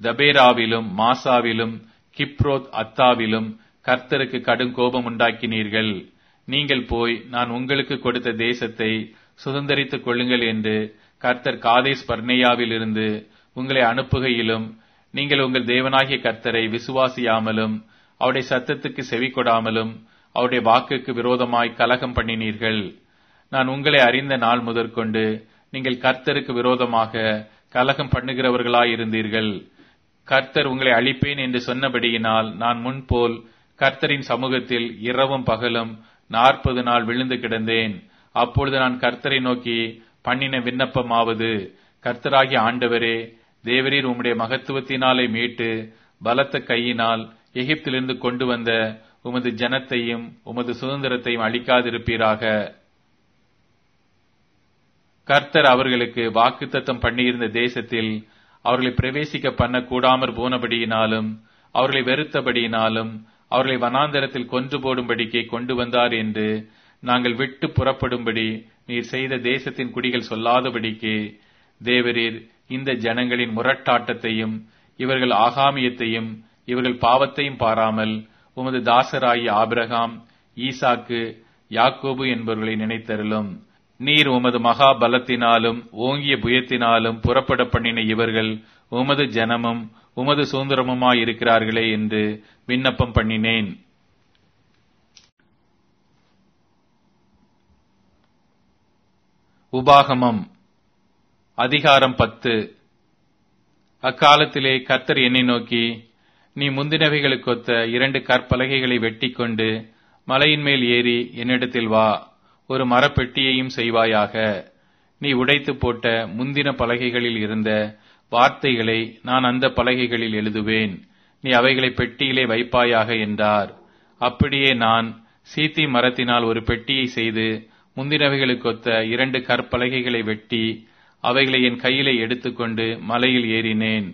தபேராவிலும் மாசாவிலும் கிப்ரோத் அத்தாவிலும் கர்த்தருக்கு கடும் கோபம் உண்டாக்கினீர்கள் நீங்கள் போய் நான் உங்களுக்கு கொடுத்த தேசத்தை சுதந்திரித்துக் கொள்ளுங்கள் என்று கர்த்தர் காதேஸ் பர்னேயாவில் இருந்து உங்களை அனுப்புகையிலும் நீங்கள் உங்கள் தேவனாகிய கர்த்தரை விசுவாசியாமலும் அவருடைய சத்தத்துக்கு செவி கொடாமலும் அவருடைய வாக்குக்கு விரோதமாய் கலகம் பண்ணினீர்கள் நான் உங்களை அறிந்த நாள் முதற்கொண்டு நீங்கள் கர்த்தருக்கு விரோதமாக கலகம் பண்ணுகிறவர்களாயிருந்தீர்கள் கர்த்தர் உங்களை அழிப்பேன் என்று சொன்னபடியினால் நான் முன்போல் கர்த்தரின் சமூகத்தில் இரவும் பகலும் நாற்பது நாள் விழுந்து கிடந்தேன் அப்பொழுது நான் கர்த்தரை நோக்கி பண்ணின விண்ணப்பமாவது கர்த்தராகிய ஆண்டவரே தேவரீர் உம்முடைய மகத்துவத்தினாலே மீட்டு பலத்த கையினால் எகிப்திலிருந்து கொண்டு வந்த உமது ஜனத்தையும் உமது சுதந்திரத்தையும் அளிக்காதிருப்பீராக கர்த்தர் அவர்களுக்கு வாக்குத்தத்தம் பண்ணியிருந்த தேசத்தில் அவர்களை பிரவேசிக்க பண்ண கூடாமற் போனபடியினாலும் அவர்களை வெறுத்தபடியினாலும் அவர்களை வனாந்தரத்தில் கொன்று போடும்படிக்கு கொண்டு வந்தார் என்று நாங்கள் விட்டு புறப்படும்படி நீர் செய்த தேசத்தின் குடிகள் சொல்லாதபடிக்கு தேவரீர் இந்த ஜனங்களின் முரட்டாட்டத்தையும் இவர்கள் ஆகாமியத்தையும் இவர்கள் பாவத்தையும் பாராமல் உமது தாசராகிய ஆபிரகாம் ஈசாக்கு யாக்கோபு என்பவர்களை நினைத்தருளும் நீர் உமது மகா பலத்தினாலும் ஓங்கிய புயத்தினாலும் புறப்பட பண்ணின இவர்கள் உமது ஜனமும் உமது சுதந்திரமுமாயிருக்கிறார்களே என்று விண்ணப்பம் பண்ணினேன் உபாகமம் அதிகாரம் பத்து அக்காலத்திலே கர்த்தர் என்னை நோக்கி நீ முந்தினவைகளுக்கொத்த இரண்டு கற்பலகைகளை வெட்டிக் கொண்டு மலையின் மேல் ஏறி என்னிடத்தில் வா ஒரு மரப்பெட்டியையும் செய்வாயாக நீ உடைத்து போட்ட முந்தின பலகைகளில் இருந்த வார்த்தைகளை நான் அந்த பலகைகளில் எழுதுவேன் நீ அவைகளை பெட்டியிலே வைப்பாயாக என்றார் அப்படியே நான் சீத்தி மரத்தினால் ஒரு பெட்டியை செய்து முந்தினவைகளுக்கொத்த இரண்டு கற்பலகைகளை வெட்டி அவைகளை என் கையிலே எடுத்துக்கொண்டு மலையில் ஏறினேன்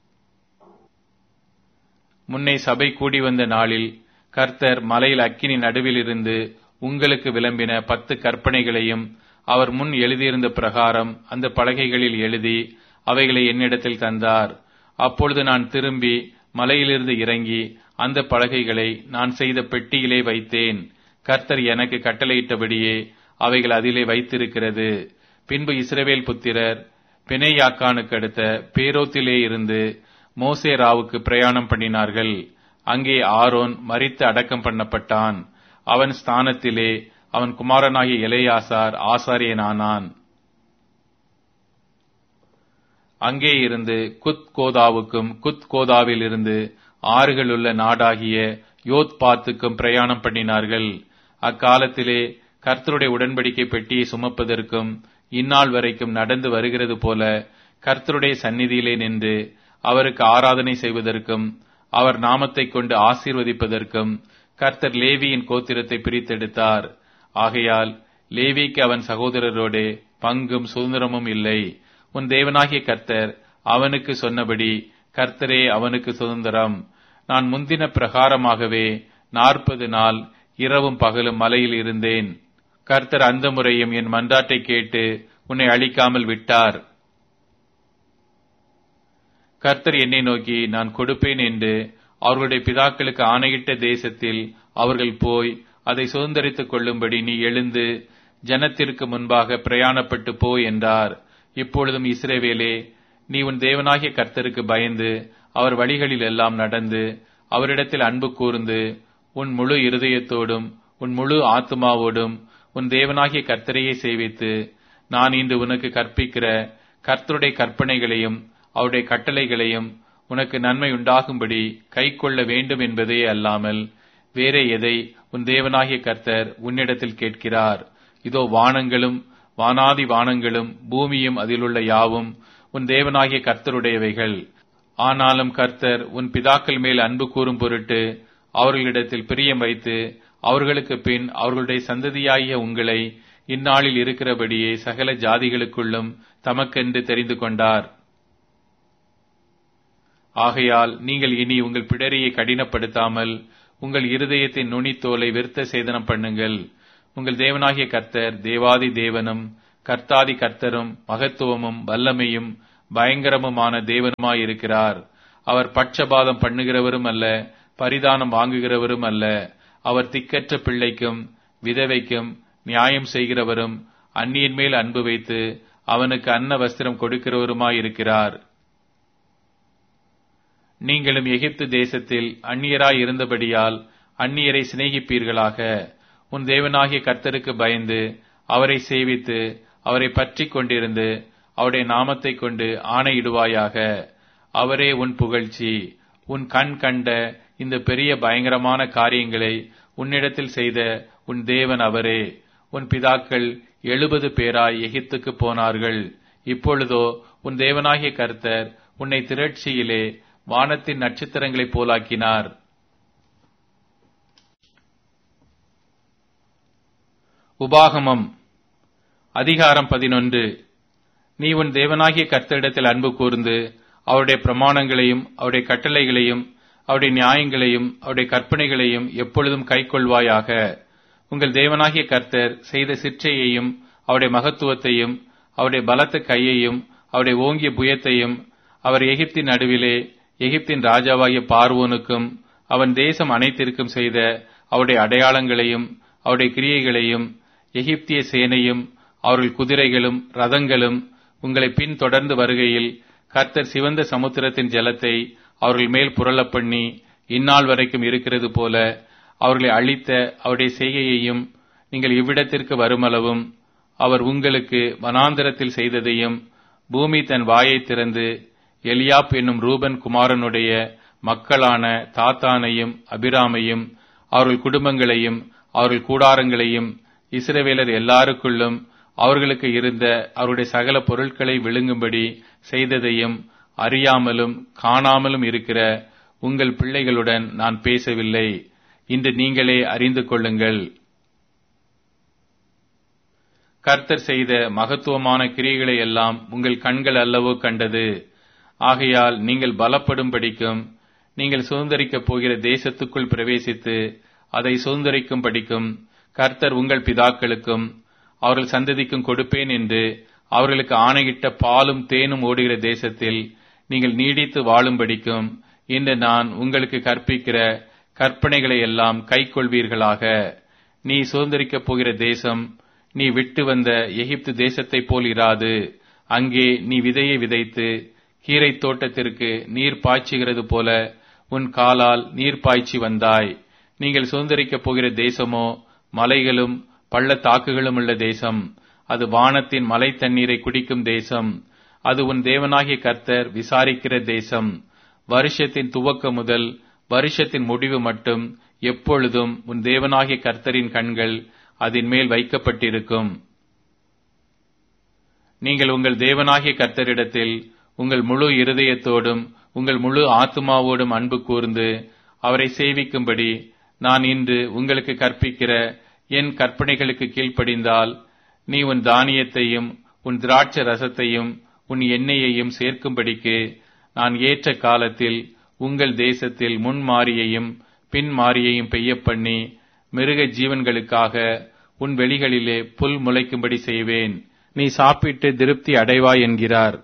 முன்னே சபை கூடி வந்த நாளில் கர்த்தர் மலையில் அக்கினி நடுவில் இருந்து உங்களுக்கு விளம்பின பத்து கற்பனைகளையும் அவர் முன் எழுதியிருந்த பிரகாரம் அந்த பலகைகளில் எழுதி அவைகளை என்னிடத்தில் தந்தார் அப்பொழுது நான் திரும்பி மலையிலிருந்து இறங்கி அந்த பலகைகளை நான் செய்த பெட்டியிலே வைத்தேன் கர்த்தர் எனக்கு கட்டளையிட்டபடியே அவைகள் அதிலே வைத்திருக்கிறது பின்பு இஸ்ரவேல் புத்திரர் பிணையாக்கானுக்கு அடுத்த பேரோத்திலே இருந்து மோசேராவுக்கு பிரயாணம் பண்ணினார்கள் அங்கே ஆரோன் மறித்து அடக்கம் பண்ணப்பட்டான் அவன் ஸ்தானத்திலே அவன் குமாரனாகிய எலையாசார் ஆசாரியனானான் அங்கே இருந்து குத் கோதாவுக்கும் குத் கோதாவில் இருந்து ஆறுகள் உள்ள நாடாகிய யோத்பாத்துக்கும் பிரயாணம் பண்ணினார்கள் அக்காலத்திலே கர்த்தருடைய உடன்படிக்கை பெட்டியை சுமப்பதற்கும் இந்நாள் வரைக்கும் நடந்து வருகிறது போல கர்த்தருடைய சந்நிதியிலே நின்று அவருக்கு ஆராதனை செய்வதற்கும் அவர் நாமத்தை கொண்டு ஆசீர்வதிப்பதற்கும் கர்த்தர் லேவியின் கோத்திரத்தை பிரித்தெடுத்தார் ஆகையால் லேவிக்கு அவன் சகோதரரோடு பங்கும் சுதந்திரமும் இல்லை உன் தேவனாகிய கர்த்தர் அவனுக்கு சொன்னபடி கர்த்தரே அவனுக்கு சுதந்திரம் நான் முந்தின பிரகாரமாகவே நாற்பது நாள் இரவும் பகலும் மலையில் இருந்தேன் கர்த்தர் அந்த முறையும் என் மன்றாட்டை கேட்டு உன்னை அழிக்காமல் விட்டார் கர்த்தர் என்னை நோக்கி நான் கொடுப்பேன் என்று அவர்களுடைய பிதாக்களுக்கு ஆணையிட்ட தேசத்தில் அவர்கள் போய் அதை சுதந்திரித்துக் கொள்ளும்படி நீ எழுந்து ஜனத்திற்கு முன்பாக பிரயாணப்பட்டு போ என்றார் இப்பொழுதும் இஸ்ரேவேலே நீ உன் தேவனாகிய கர்த்தருக்கு பயந்து அவர் வழிகளில் எல்லாம் நடந்து அவரிடத்தில் அன்பு கூர்ந்து உன் முழு இருதயத்தோடும் உன் முழு ஆத்மாவோடும் உன் தேவனாகிய கர்த்தரையே சேவித்து நான் இன்று உனக்கு கற்பிக்கிற கர்த்தருடைய கற்பனைகளையும் அவருடைய கட்டளைகளையும் உனக்கு நன்மை உண்டாகும்படி கை கொள்ள வேண்டும் என்பதே அல்லாமல் வேற எதை உன் தேவனாகிய கர்த்தர் உன்னிடத்தில் கேட்கிறார் இதோ வானங்களும் வானாதி வானங்களும் பூமியும் அதிலுள்ள யாவும் உன் தேவனாகிய கர்த்தருடையவைகள் ஆனாலும் கர்த்தர் உன் பிதாக்கள் மேல் அன்பு கூறும் பொருட்டு அவர்களிடத்தில் பிரியம் வைத்து அவர்களுக்கு பின் அவர்களுடைய சந்ததியாகிய உங்களை இந்நாளில் இருக்கிறபடியே சகல ஜாதிகளுக்குள்ளும் தமக்கென்று தெரிந்து கொண்டார் ஆகையால் நீங்கள் இனி உங்கள் பிடரியை கடினப்படுத்தாமல் உங்கள் இருதயத்தின் நுனித்தோலை விருத்த சேதனம் பண்ணுங்கள் உங்கள் தேவனாகிய கர்த்தர் தேவாதி தேவனும் கர்த்தாதி கர்த்தரும் மகத்துவமும் வல்லமையும் பயங்கரமுமான தேவனுமாயிருக்கிறார் அவர் பட்சபாதம் பண்ணுகிறவரும் அல்ல பரிதானம் வாங்குகிறவரும் அல்ல அவர் திக்கற்ற பிள்ளைக்கும் விதவைக்கும் நியாயம் செய்கிறவரும் அந்நியன் மேல் அன்பு வைத்து அவனுக்கு அன்ன வஸ்திரம் கொடுக்கிறவருமாயிருக்கிறார் நீங்களும் எகிப்து தேசத்தில் அந்நியராய் இருந்தபடியால் அந்நியரை சிநேகிப்பீர்களாக உன் தேவனாகிய கர்த்தருக்கு பயந்து அவரை சேவித்து அவரை பற்றி கொண்டிருந்து அவருடைய நாமத்தை கொண்டு ஆணையிடுவாயாக அவரே உன் புகழ்ச்சி உன் கண் கண்ட இந்த பெரிய பயங்கரமான காரியங்களை உன்னிடத்தில் செய்த உன் தேவன் அவரே உன் பிதாக்கள் எழுபது பேராய் எகிப்துக்கு போனார்கள் இப்பொழுதோ உன் தேவனாகிய கர்த்தர் உன்னை திரட்சியிலே வானத்தின் நட்சத்திரங்களைப் போலாக்கினார் உபாகமம் அதிகாரம் பதினொன்று நீ உன் தேவனாகிய கர்த்தரிடத்தில் அன்பு கூர்ந்து அவருடைய பிரமாணங்களையும் அவருடைய கட்டளைகளையும் அவருடைய நியாயங்களையும் அவருடைய கற்பனைகளையும் எப்பொழுதும் கைக்கொள்வாயாக உங்கள் தேவனாகிய கர்த்தர் செய்த சிற்றையையும் அவருடைய மகத்துவத்தையும் அவருடைய பலத்த கையையும் அவருடைய ஓங்கிய புயத்தையும் அவர் எகிப்தின் நடுவிலே எகிப்தின் ராஜாவாகிய பார்வோனுக்கும் அவன் தேசம் அனைத்திற்கும் செய்த அவருடைய அடையாளங்களையும் அவருடைய கிரியைகளையும் எகிப்திய சேனையும் அவர்கள் குதிரைகளும் ரதங்களும் உங்களை பின்தொடர்ந்து வருகையில் கர்த்தர் சிவந்த சமுத்திரத்தின் ஜலத்தை அவர்கள் மேல் புரளப் பண்ணி இந்நாள் வரைக்கும் இருக்கிறது போல அவர்களை அழித்த அவருடைய செய்கையையும் நீங்கள் இவ்விடத்திற்கு வருமளவும் அவர் உங்களுக்கு வனாந்தரத்தில் செய்ததையும் பூமி தன் வாயை திறந்து எலியாப் என்னும் ரூபன் குமாரனுடைய மக்களான தாத்தானையும் அபிராமையும் அவர்கள் குடும்பங்களையும் அவர்கள் கூடாரங்களையும் இஸ்ரவேலர் எல்லாருக்குள்ளும் அவர்களுக்கு இருந்த அவருடைய சகல பொருட்களை விழுங்கும்படி செய்ததையும் அறியாமலும் காணாமலும் இருக்கிற உங்கள் பிள்ளைகளுடன் நான் பேசவில்லை இன்று நீங்களே அறிந்து கொள்ளுங்கள் கர்த்தர் செய்த மகத்துவமான கிரியைகளை எல்லாம் உங்கள் கண்கள் அல்லவோ கண்டது ஆகையால் நீங்கள் பலப்படும்படிக்கும் நீங்கள் சுதந்திரிக்கப் போகிற தேசத்துக்குள் பிரவேசித்து அதை சுதந்திரிக்கும் படிக்கும் கர்த்தர் உங்கள் பிதாக்களுக்கும் அவர்கள் சந்ததிக்கும் கொடுப்பேன் என்று அவர்களுக்கு ஆணையிட்ட பாலும் தேனும் ஓடுகிற தேசத்தில் நீங்கள் நீடித்து வாழும்படிக்கும் இன்று நான் உங்களுக்கு கற்பிக்கிற கற்பனைகளை எல்லாம் கைக்கொள்வீர்களாக நீ சுதந்திரிக்கப் போகிற தேசம் நீ விட்டு வந்த எகிப்து தேசத்தைப் போல் இராது அங்கே நீ விதையை விதைத்து கீரை தோட்டத்திற்கு நீர் பாய்ச்சுகிறது போல உன் காலால் நீர் பாய்ச்சி வந்தாய் நீங்கள் சுதந்திரிக்கப் போகிற தேசமோ மலைகளும் பள்ளத்தாக்குகளும் உள்ள தேசம் அது வானத்தின் மலை தண்ணீரை குடிக்கும் தேசம் அது உன் தேவனாகிய கர்த்தர் விசாரிக்கிற தேசம் வருஷத்தின் துவக்கம் முதல் வருஷத்தின் முடிவு மட்டும் எப்பொழுதும் உன் தேவனாகிய கர்த்தரின் கண்கள் அதன் மேல் வைக்கப்பட்டிருக்கும் நீங்கள் உங்கள் தேவனாகிய கர்த்தரிடத்தில் உங்கள் முழு இருதயத்தோடும் உங்கள் முழு ஆத்மாவோடும் அன்பு கூர்ந்து அவரை சேவிக்கும்படி நான் இன்று உங்களுக்கு கற்பிக்கிற என் கற்பனைகளுக்கு கீழ்ப்படிந்தால் நீ உன் தானியத்தையும் உன் திராட்ச ரசத்தையும் உன் எண்ணெயையும் சேர்க்கும்படிக்கு நான் ஏற்ற காலத்தில் உங்கள் தேசத்தில் முன்மாரியையும் பின்மாரியையும் பெய்ய பண்ணி மிருக ஜீவன்களுக்காக உன் வெளிகளிலே புல் முளைக்கும்படி செய்வேன் நீ சாப்பிட்டு திருப்தி அடைவாய் என்கிறார்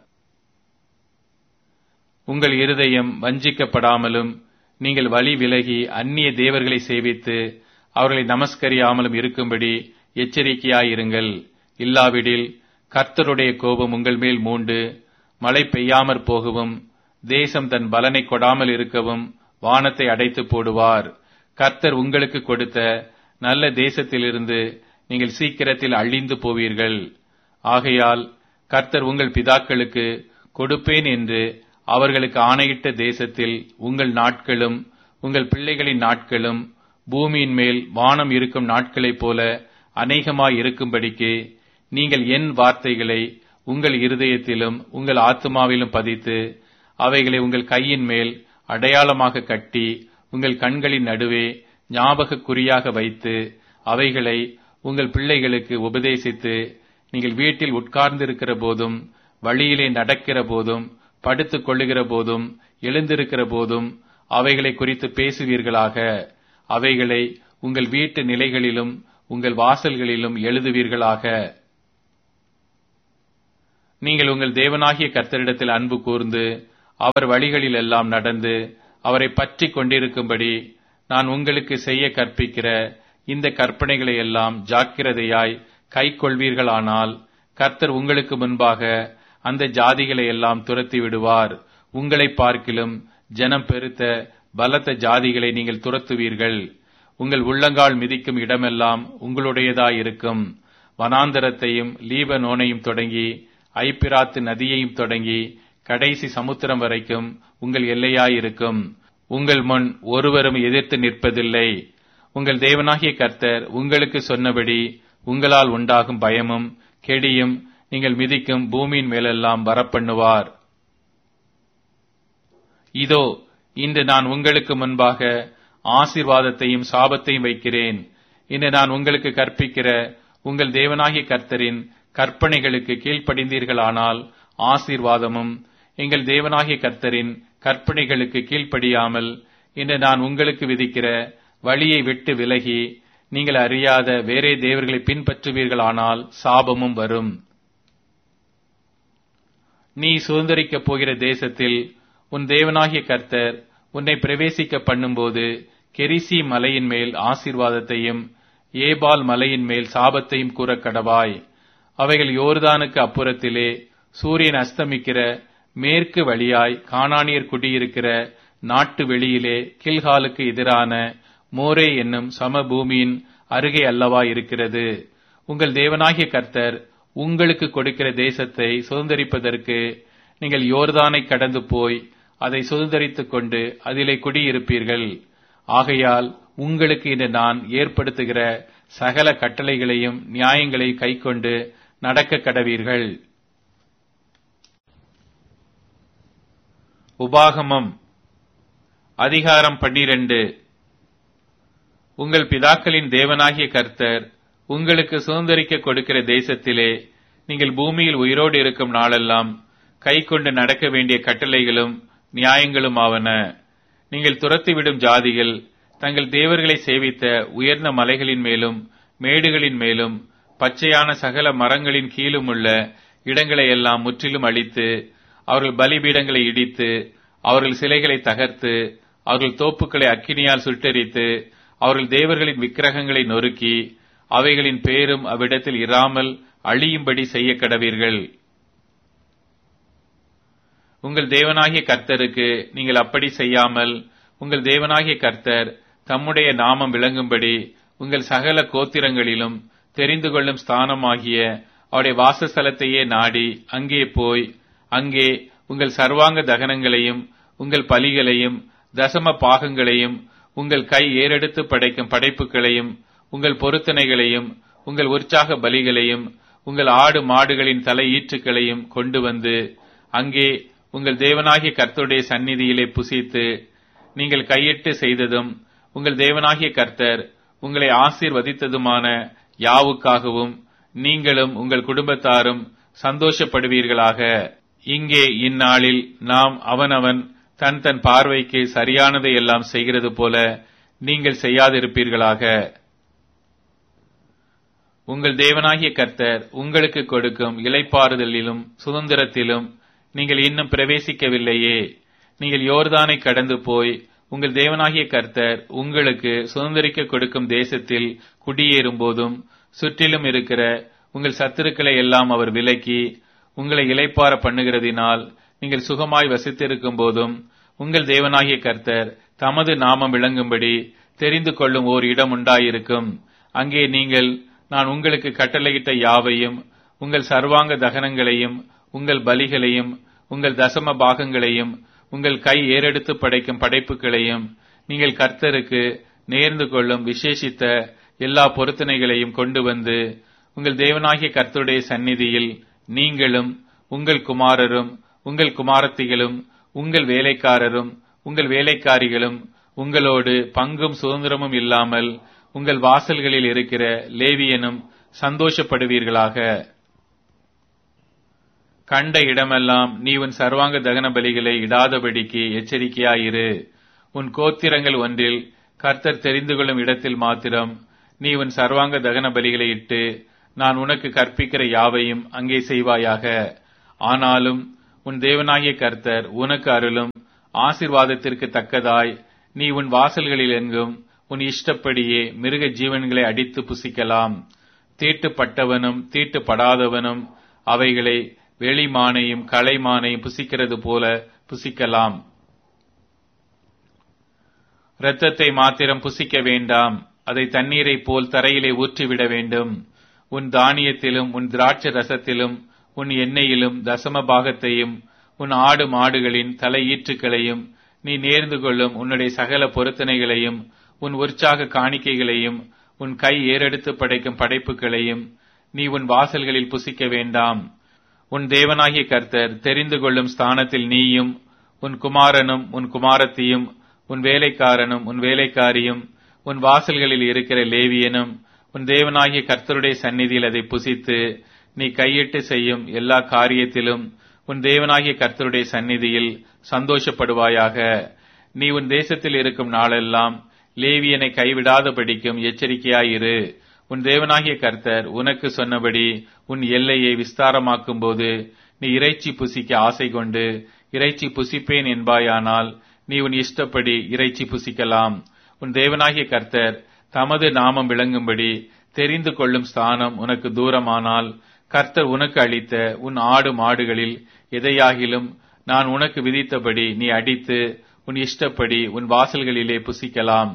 உங்கள் இருதயம் வஞ்சிக்கப்படாமலும் நீங்கள் வழி விலகி அந்நிய தேவர்களை சேவித்து அவர்களை நமஸ்கரியாமலும் இருக்கும்படி எச்சரிக்கையாயிருங்கள் இல்லாவிடில் கர்த்தருடைய கோபம் உங்கள் மேல் மூண்டு மழை பெய்யாமற் போகவும் தேசம் தன் பலனை கொடாமல் இருக்கவும் வானத்தை அடைத்து போடுவார் கர்த்தர் உங்களுக்கு கொடுத்த நல்ல தேசத்திலிருந்து நீங்கள் சீக்கிரத்தில் அழிந்து போவீர்கள் ஆகையால் கர்த்தர் உங்கள் பிதாக்களுக்கு கொடுப்பேன் என்று அவர்களுக்கு ஆணையிட்ட தேசத்தில் உங்கள் நாட்களும் உங்கள் பிள்ளைகளின் நாட்களும் பூமியின் மேல் வானம் இருக்கும் நாட்களைப் போல அநேகமாய் இருக்கும்படிக்கு நீங்கள் என் வார்த்தைகளை உங்கள் இருதயத்திலும் உங்கள் ஆத்மாவிலும் பதித்து அவைகளை உங்கள் கையின் மேல் அடையாளமாக கட்டி உங்கள் கண்களின் நடுவே ஞாபக குறியாக வைத்து அவைகளை உங்கள் பிள்ளைகளுக்கு உபதேசித்து நீங்கள் வீட்டில் உட்கார்ந்திருக்கிற போதும் வழியிலே நடக்கிற போதும் படுத்துக் கொள்ளுகிற போதும் எழுந்திருக்கிற போதும் அவைகளை குறித்து பேசுவீர்களாக அவைகளை உங்கள் வீட்டு நிலைகளிலும் உங்கள் வாசல்களிலும் எழுதுவீர்களாக நீங்கள் உங்கள் தேவனாகிய கர்த்தரிடத்தில் அன்பு கூர்ந்து அவர் வழிகளில் எல்லாம் நடந்து அவரை பற்றி கொண்டிருக்கும்படி நான் உங்களுக்கு செய்ய கற்பிக்கிற இந்த கற்பனைகளை எல்லாம் ஜாக்கிரதையாய் கை கொள்வீர்களானால் கர்த்தர் உங்களுக்கு முன்பாக அந்த ஜாதிகளை எல்லாம் துரத்தி விடுவார் உங்களை பார்க்கிலும் ஜனம் பெருத்த பலத்த ஜாதிகளை நீங்கள் துரத்துவீர்கள் உங்கள் உள்ளங்கால் மிதிக்கும் இடமெல்லாம் உங்களுடையதாயிருக்கும் வனாந்தரத்தையும் லீபனோனையும் தொடங்கி ஐப்பிராத்து நதியையும் தொடங்கி கடைசி சமுத்திரம் வரைக்கும் உங்கள் எல்லையாயிருக்கும் உங்கள் முன் ஒருவரும் எதிர்த்து நிற்பதில்லை உங்கள் தேவனாகிய கர்த்தர் உங்களுக்கு சொன்னபடி உங்களால் உண்டாகும் பயமும் கெடியும் நீங்கள் மிதிக்கும் பூமியின் மேலெல்லாம் வரப்பண்ணுவார் இதோ இன்று நான் உங்களுக்கு முன்பாக ஆசீர்வாதத்தையும் சாபத்தையும் வைக்கிறேன் இன்று நான் உங்களுக்கு கற்பிக்கிற உங்கள் தேவனாகிய கர்த்தரின் கற்பனைகளுக்கு கீழ்ப்படிந்தீர்களானால் ஆசீர்வாதமும் எங்கள் தேவனாகிய கர்த்தரின் கற்பனைகளுக்கு கீழ்ப்படியாமல் இன்று நான் உங்களுக்கு விதிக்கிற வழியை விட்டு விலகி நீங்கள் அறியாத வேறே தேவர்களை பின்பற்றுவீர்களானால் சாபமும் வரும் நீ சுதந்திரிக்கப் போகிற தேசத்தில் உன் தேவனாகிய கர்த்தர் உன்னை பிரவேசிக்க பண்ணும்போது கெரிசி மலையின் மேல் ஆசீர்வாதத்தையும் ஏபால் மலையின் மேல் சாபத்தையும் கூற கடவாய் அவைகள் யோர்தானுக்கு அப்புறத்திலே சூரியன் அஸ்தமிக்கிற மேற்கு வழியாய் கானானியர் குடியிருக்கிற நாட்டு வெளியிலே கில்காலுக்கு எதிரான மோரே என்னும் சமபூமியின் அருகே அல்லவா இருக்கிறது உங்கள் தேவனாகிய கர்த்தர் உங்களுக்கு கொடுக்கிற தேசத்தை சுதந்திரிப்பதற்கு நீங்கள் யோர்தானை கடந்து போய் அதை சுதந்திரித்துக் கொண்டு அதிலே குடியிருப்பீர்கள் ஆகையால் உங்களுக்கு இன்று நான் ஏற்படுத்துகிற சகல கட்டளைகளையும் நியாயங்களையும் கைக்கொண்டு நடக்க கடவீர்கள் உபாகமம் அதிகாரம் பன்னிரண்டு உங்கள் பிதாக்களின் தேவனாகிய கர்த்தர் உங்களுக்கு சுதந்திரிக்க கொடுக்கிற தேசத்திலே நீங்கள் பூமியில் உயிரோடு இருக்கும் நாளெல்லாம் கை கொண்டு நடக்க வேண்டிய கட்டளைகளும் நியாயங்களும் ஆவன நீங்கள் துரத்திவிடும் ஜாதிகள் தங்கள் தேவர்களை சேவித்த உயர்ந்த மலைகளின் மேலும் மேடுகளின் மேலும் பச்சையான சகல மரங்களின் கீழும் உள்ள இடங்களை எல்லாம் முற்றிலும் அழித்து அவர்கள் பலிபீடங்களை இடித்து அவர்கள் சிலைகளை தகர்த்து அவர்கள் தோப்புக்களை அக்கினியால் சுட்டெரித்து அவர்கள் தேவர்களின் விக்கிரகங்களை நொறுக்கி அவைகளின் பேரும் அவ்விடத்தில் இராமல் அழியும்படி செய்ய கடவீர்கள் உங்கள் தேவனாகிய கர்த்தருக்கு நீங்கள் அப்படி செய்யாமல் உங்கள் தேவனாகிய கர்த்தர் தம்முடைய நாமம் விளங்கும்படி உங்கள் சகல கோத்திரங்களிலும் தெரிந்து கொள்ளும் ஸ்தானமாகிய அவருடைய வாசஸ்தலத்தையே நாடி அங்கே போய் அங்கே உங்கள் சர்வாங்க தகனங்களையும் உங்கள் பலிகளையும் தசம பாகங்களையும் உங்கள் கை ஏறெடுத்து படைக்கும் படைப்புகளையும் உங்கள் பொருத்தனைகளையும் உங்கள் உற்சாக பலிகளையும் உங்கள் ஆடு மாடுகளின் தலை ஈற்றுக்களையும் கொண்டு வந்து அங்கே உங்கள் தேவனாகிய கர்த்தருடைய சந்நிதியிலே புசித்து நீங்கள் கையிட்டு செய்ததும் உங்கள் தேவனாகிய கர்த்தர் உங்களை ஆசீர்வதித்ததுமான யாவுக்காகவும் நீங்களும் உங்கள் குடும்பத்தாரும் சந்தோஷப்படுவீர்களாக இங்கே இந்நாளில் நாம் அவனவன் தன் தன் பார்வைக்கு சரியானதை எல்லாம் செய்கிறது போல நீங்கள் செய்யாதிருப்பீர்களாக உங்கள் தேவனாகிய கர்த்தர் உங்களுக்கு கொடுக்கும் இலைப்பாறுதலிலும் சுதந்திரத்திலும் நீங்கள் இன்னும் பிரவேசிக்கவில்லையே நீங்கள் யோர்தானை கடந்து போய் உங்கள் தேவனாகிய கர்த்தர் உங்களுக்கு சுதந்திரிக்க கொடுக்கும் தேசத்தில் குடியேறும் போதும் சுற்றிலும் இருக்கிற உங்கள் சத்துருக்களை எல்லாம் அவர் விலக்கி உங்களை இலைப்பார பண்ணுகிறதினால் நீங்கள் சுகமாய் வசித்திருக்கும் போதும் உங்கள் தேவனாகிய கர்த்தர் தமது நாமம் விளங்கும்படி தெரிந்து கொள்ளும் ஓர் இடம் உண்டாயிருக்கும் அங்கே நீங்கள் நான் உங்களுக்கு கட்டளையிட்ட யாவையும் உங்கள் சர்வாங்க தகனங்களையும் உங்கள் பலிகளையும் உங்கள் தசம பாகங்களையும் உங்கள் கை ஏறெடுத்து படைக்கும் படைப்புகளையும் நீங்கள் கர்த்தருக்கு நேர்ந்து கொள்ளும் விசேஷித்த எல்லா பொருத்தனைகளையும் கொண்டு வந்து உங்கள் தேவனாகிய கர்த்தருடைய சந்நிதியில் நீங்களும் உங்கள் குமாரரும் உங்கள் குமாரத்திகளும் உங்கள் வேலைக்காரரும் உங்கள் வேலைக்காரிகளும் உங்களோடு பங்கும் சுதந்திரமும் இல்லாமல் உங்கள் வாசல்களில் இருக்கிற லேவியனும் சந்தோஷப்படுவீர்களாக கண்ட இடமெல்லாம் நீ உன் சர்வாங்க தகன பலிகளை இடாதபடிக்கு எச்சரிக்கையாயிரு உன் கோத்திரங்கள் ஒன்றில் கர்த்தர் தெரிந்து கொள்ளும் இடத்தில் மாத்திரம் நீ உன் சர்வாங்க தகன பலிகளை இட்டு நான் உனக்கு கற்பிக்கிற யாவையும் அங்கே செய்வாயாக ஆனாலும் உன் தேவனாகிய கர்த்தர் உனக்கு அருளும் ஆசிர்வாதத்திற்கு தக்கதாய் நீ உன் வாசல்களில் எங்கும் உன் இஷ்டப்படியே மிருக ஜீவன்களை அடித்து புசிக்கலாம் தீட்டுப்பட்டவனும் தீட்டுப்படாதவனும் அவைகளை வெளிமானையும் கலைமானையும் புசிக்கிறது போல புசிக்கலாம் இரத்தத்தை மாத்திரம் புசிக்க வேண்டாம் அதை தண்ணீரை போல் தரையிலே ஊற்றிவிட வேண்டும் உன் தானியத்திலும் உன் திராட்சை ரசத்திலும் உன் எண்ணெயிலும் தசம பாகத்தையும் உன் ஆடு மாடுகளின் தலை ஈற்றுக்களையும் நீ நேர்ந்து கொள்ளும் உன்னுடைய சகல பொருத்தனைகளையும் உன் உற்சாக காணிக்கைகளையும் உன் கை ஏறெடுத்து படைக்கும் படைப்புகளையும் நீ உன் வாசல்களில் புசிக்க வேண்டாம் உன் தேவனாகிய கர்த்தர் தெரிந்து கொள்ளும் ஸ்தானத்தில் நீயும் உன் குமாரனும் உன் குமாரத்தியும் உன் வேலைக்காரனும் உன் வேலைக்காரியும் உன் வாசல்களில் இருக்கிற லேவியனும் உன் தேவனாகிய கர்த்தருடைய சந்நிதியில் அதை புசித்து நீ கையிட்டு செய்யும் எல்லா காரியத்திலும் உன் தேவனாகிய கர்த்தருடைய சந்நிதியில் சந்தோஷப்படுவாயாக நீ உன் தேசத்தில் இருக்கும் நாளெல்லாம் லேவியனை கைவிடாதபடிக்கும் எச்சரிக்கையாயிரு உன் தேவனாகிய கர்த்தர் உனக்கு சொன்னபடி உன் எல்லையை விஸ்தாரமாக்கும் போது நீ இறைச்சி புசிக்க ஆசை கொண்டு இறைச்சி புசிப்பேன் என்பாயானால் நீ உன் இஷ்டப்படி இறைச்சி புசிக்கலாம் உன் தேவனாகிய கர்த்தர் தமது நாமம் விளங்கும்படி தெரிந்து கொள்ளும் ஸ்தானம் உனக்கு தூரமானால் கர்த்தர் உனக்கு அளித்த உன் ஆடு மாடுகளில் எதையாகிலும் நான் உனக்கு விதித்தபடி நீ அடித்து உன் இஷ்டப்படி உன் வாசல்களிலே புசிக்கலாம்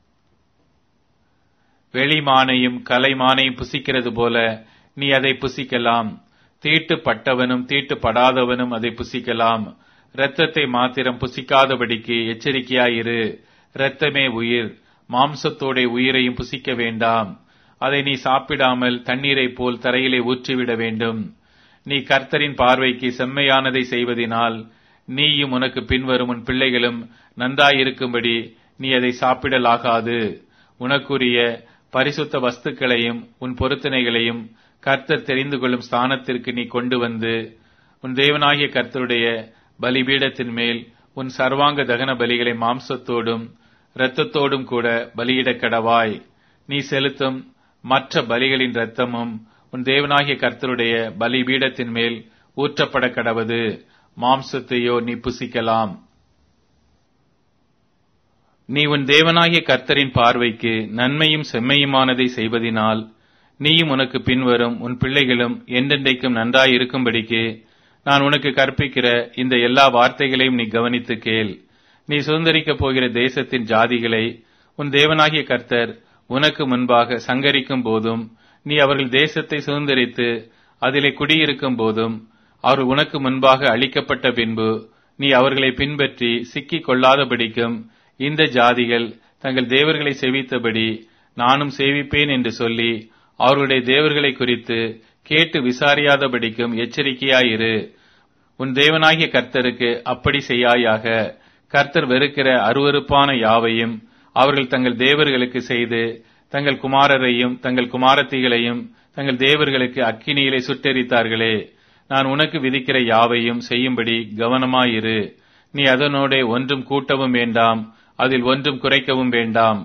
வெளிமானையும் கலைமானையும் புசிக்கிறது போல நீ அதை புசிக்கலாம் தீட்டுப்பட்டவனும் தீட்டுப்படாதவனும் அதை புசிக்கலாம் இரத்தத்தை மாத்திரம் புசிக்காதபடிக்கு எச்சரிக்கையாயிரு இரத்தமே உயிர் மாம்சத்தோட உயிரையும் புசிக்க வேண்டாம் அதை நீ சாப்பிடாமல் தண்ணீரைப் போல் தரையிலே ஊற்றிவிட வேண்டும் நீ கர்த்தரின் பார்வைக்கு செம்மையானதை செய்வதினால் நீயும் உனக்கு பின்வரும் உன் பிள்ளைகளும் நன்றாயிருக்கும்படி நீ அதை சாப்பிடலாகாது உனக்குரிய பரிசுத்த வஸ்துக்களையும் உன் பொருத்தனைகளையும் கர்த்தர் தெரிந்து கொள்ளும் ஸ்தானத்திற்கு நீ கொண்டு வந்து உன் தேவனாகிய கர்த்தருடைய பலிபீடத்தின் மேல் உன் சர்வாங்க தகன பலிகளை மாம்சத்தோடும் இரத்தத்தோடும் கூட பலியிடக் கடவாய் நீ செலுத்தும் மற்ற பலிகளின் இரத்தமும் உன் தேவனாகிய கர்த்தருடைய பலிபீடத்தின் மேல் ஊற்றப்பட கடவது மாம்சத்தையோ நீ புசிக்கலாம் நீ உன் தேவனாகிய கர்த்தரின் பார்வைக்கு நன்மையும் செம்மையுமானதை செய்வதினால் நீயும் உனக்கு பின்வரும் உன் பிள்ளைகளும் என்றென்றைக்கும் நன்றாயிருக்கும்படிக்கு நான் உனக்கு கற்பிக்கிற இந்த எல்லா வார்த்தைகளையும் நீ கவனித்து கேள் நீ சுதந்திரிக்கப் போகிற தேசத்தின் ஜாதிகளை உன் தேவனாகிய கர்த்தர் உனக்கு முன்பாக சங்கரிக்கும் போதும் நீ அவர்கள் தேசத்தை சுதந்திரித்து அதிலே குடியிருக்கும் போதும் அவர்கள் உனக்கு முன்பாக அளிக்கப்பட்ட பின்பு நீ அவர்களை பின்பற்றி சிக்கிக் கொள்ளாதபடிக்கும் இந்த ஜாதிகள் தங்கள் தேவர்களை சேவித்தபடி நானும் சேவிப்பேன் என்று சொல்லி அவர்களுடைய தேவர்களை குறித்து கேட்டு விசாரியாதபடிக்கும் எச்சரிக்கையாயிரு உன் தேவனாகிய கர்த்தருக்கு அப்படி செய்யாயாக கர்த்தர் வெறுக்கிற அருவருப்பான யாவையும் அவர்கள் தங்கள் தேவர்களுக்கு செய்து தங்கள் குமாரரையும் தங்கள் குமாரத்திகளையும் தங்கள் தேவர்களுக்கு அக்கினியிலே சுட்டெரித்தார்களே நான் உனக்கு விதிக்கிற யாவையும் செய்யும்படி கவனமாயிரு நீ அதனோட ஒன்றும் கூட்டவும் வேண்டாம் அதில் ஒன்றும் குறைக்கவும் வேண்டாம்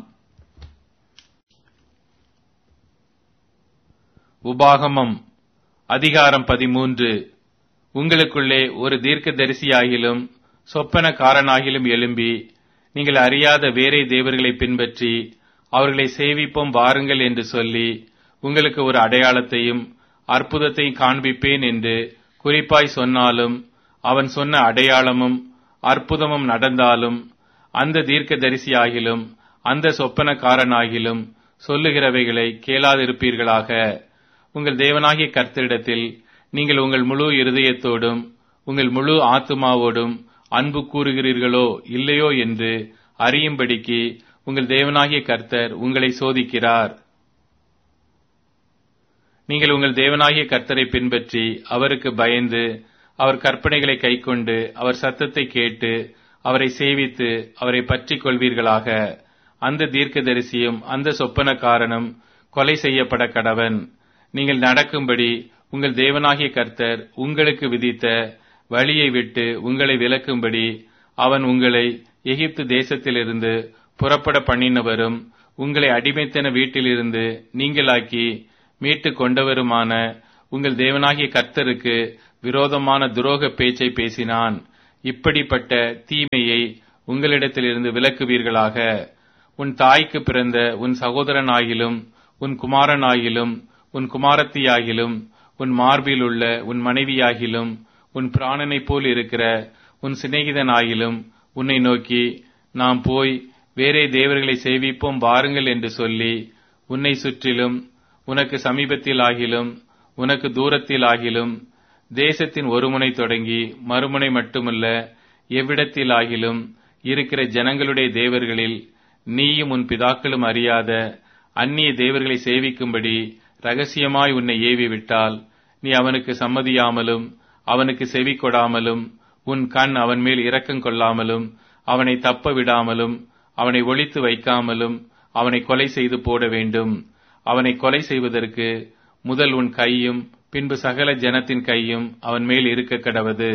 உபாகமம் அதிகாரம் பதிமூன்று உங்களுக்குள்ளே ஒரு தீர்க்கதரிசியாகிலும் சொப்பனக்காரனாகிலும் எழும்பி நீங்கள் அறியாத வேறே தேவர்களை பின்பற்றி அவர்களை சேவிப்போம் வாருங்கள் என்று சொல்லி உங்களுக்கு ஒரு அடையாளத்தையும் அற்புதத்தையும் காண்பிப்பேன் என்று குறிப்பாய் சொன்னாலும் அவன் சொன்ன அடையாளமும் அற்புதமும் நடந்தாலும் அந்த தீர்க்கதரிசியாகிலும் அந்த சொப்பனக்காரனாகிலும் சொல்லுகிறவைகளை கேளாதிருப்பீர்களாக உங்கள் தேவனாகிய கர்த்தரிடத்தில் நீங்கள் உங்கள் முழு இருதயத்தோடும் உங்கள் முழு ஆத்துமாவோடும் அன்பு கூறுகிறீர்களோ இல்லையோ என்று அறியும்படிக்கு உங்கள் தேவனாகிய கர்த்தர் உங்களை சோதிக்கிறார் நீங்கள் உங்கள் தேவனாகிய கர்த்தரை பின்பற்றி அவருக்கு பயந்து அவர் கற்பனைகளை கைக்கொண்டு அவர் சத்தத்தை கேட்டு அவரை சேவித்து அவரை பற்றிக் கொள்வீர்களாக அந்த தீர்க்கதரிசியும் அந்த சொப்பனக்காரனும் கொலை செய்யப்பட கடவன் நீங்கள் நடக்கும்படி உங்கள் தேவனாகிய கர்த்தர் உங்களுக்கு விதித்த வழியை விட்டு உங்களை விலக்கும்படி அவன் உங்களை எகிப்து தேசத்திலிருந்து புறப்பட பண்ணினவரும் உங்களை அடிமைத்தன வீட்டிலிருந்து நீங்களாக்கி மீட்டு கொண்டவருமான உங்கள் தேவனாகிய கர்த்தருக்கு விரோதமான துரோக பேச்சை பேசினான் இப்படிப்பட்ட தீமையை உங்களிடத்திலிருந்து விலக்குவீர்களாக உன் தாய்க்கு பிறந்த உன் சகோதரனாகிலும் உன் குமாரனாகிலும் உன் குமாரத்தியாகிலும் உன் மார்பில் உள்ள உன் மனைவியாகிலும் உன் பிராணனைப் போல் இருக்கிற உன் சிநேகிதனாகிலும் உன்னை நோக்கி நாம் போய் வேறே தேவர்களை சேவிப்போம் வாருங்கள் என்று சொல்லி உன்னை சுற்றிலும் உனக்கு சமீபத்தில் ஆகிலும் உனக்கு தூரத்தில் ஆகிலும் தேசத்தின் ஒரு முனை தொடங்கி மறுமுனை மட்டுமல்ல எவ்விடத்தில் ஆகிலும் இருக்கிற ஜனங்களுடைய தேவர்களில் நீயும் உன் பிதாக்களும் அறியாத அந்நிய தேவர்களை சேவிக்கும்படி ரகசியமாய் உன்னை ஏவி விட்டால் நீ அவனுக்கு சம்மதியாமலும் அவனுக்கு செவி கொடாமலும் உன் கண் அவன் மேல் இரக்கம் கொள்ளாமலும் அவனை தப்ப விடாமலும் அவனை ஒழித்து வைக்காமலும் அவனை கொலை செய்து போட வேண்டும் அவனை கொலை செய்வதற்கு முதல் உன் கையும் பின்பு சகல ஜனத்தின் கையும் அவன் மேல் இருக்க கடவது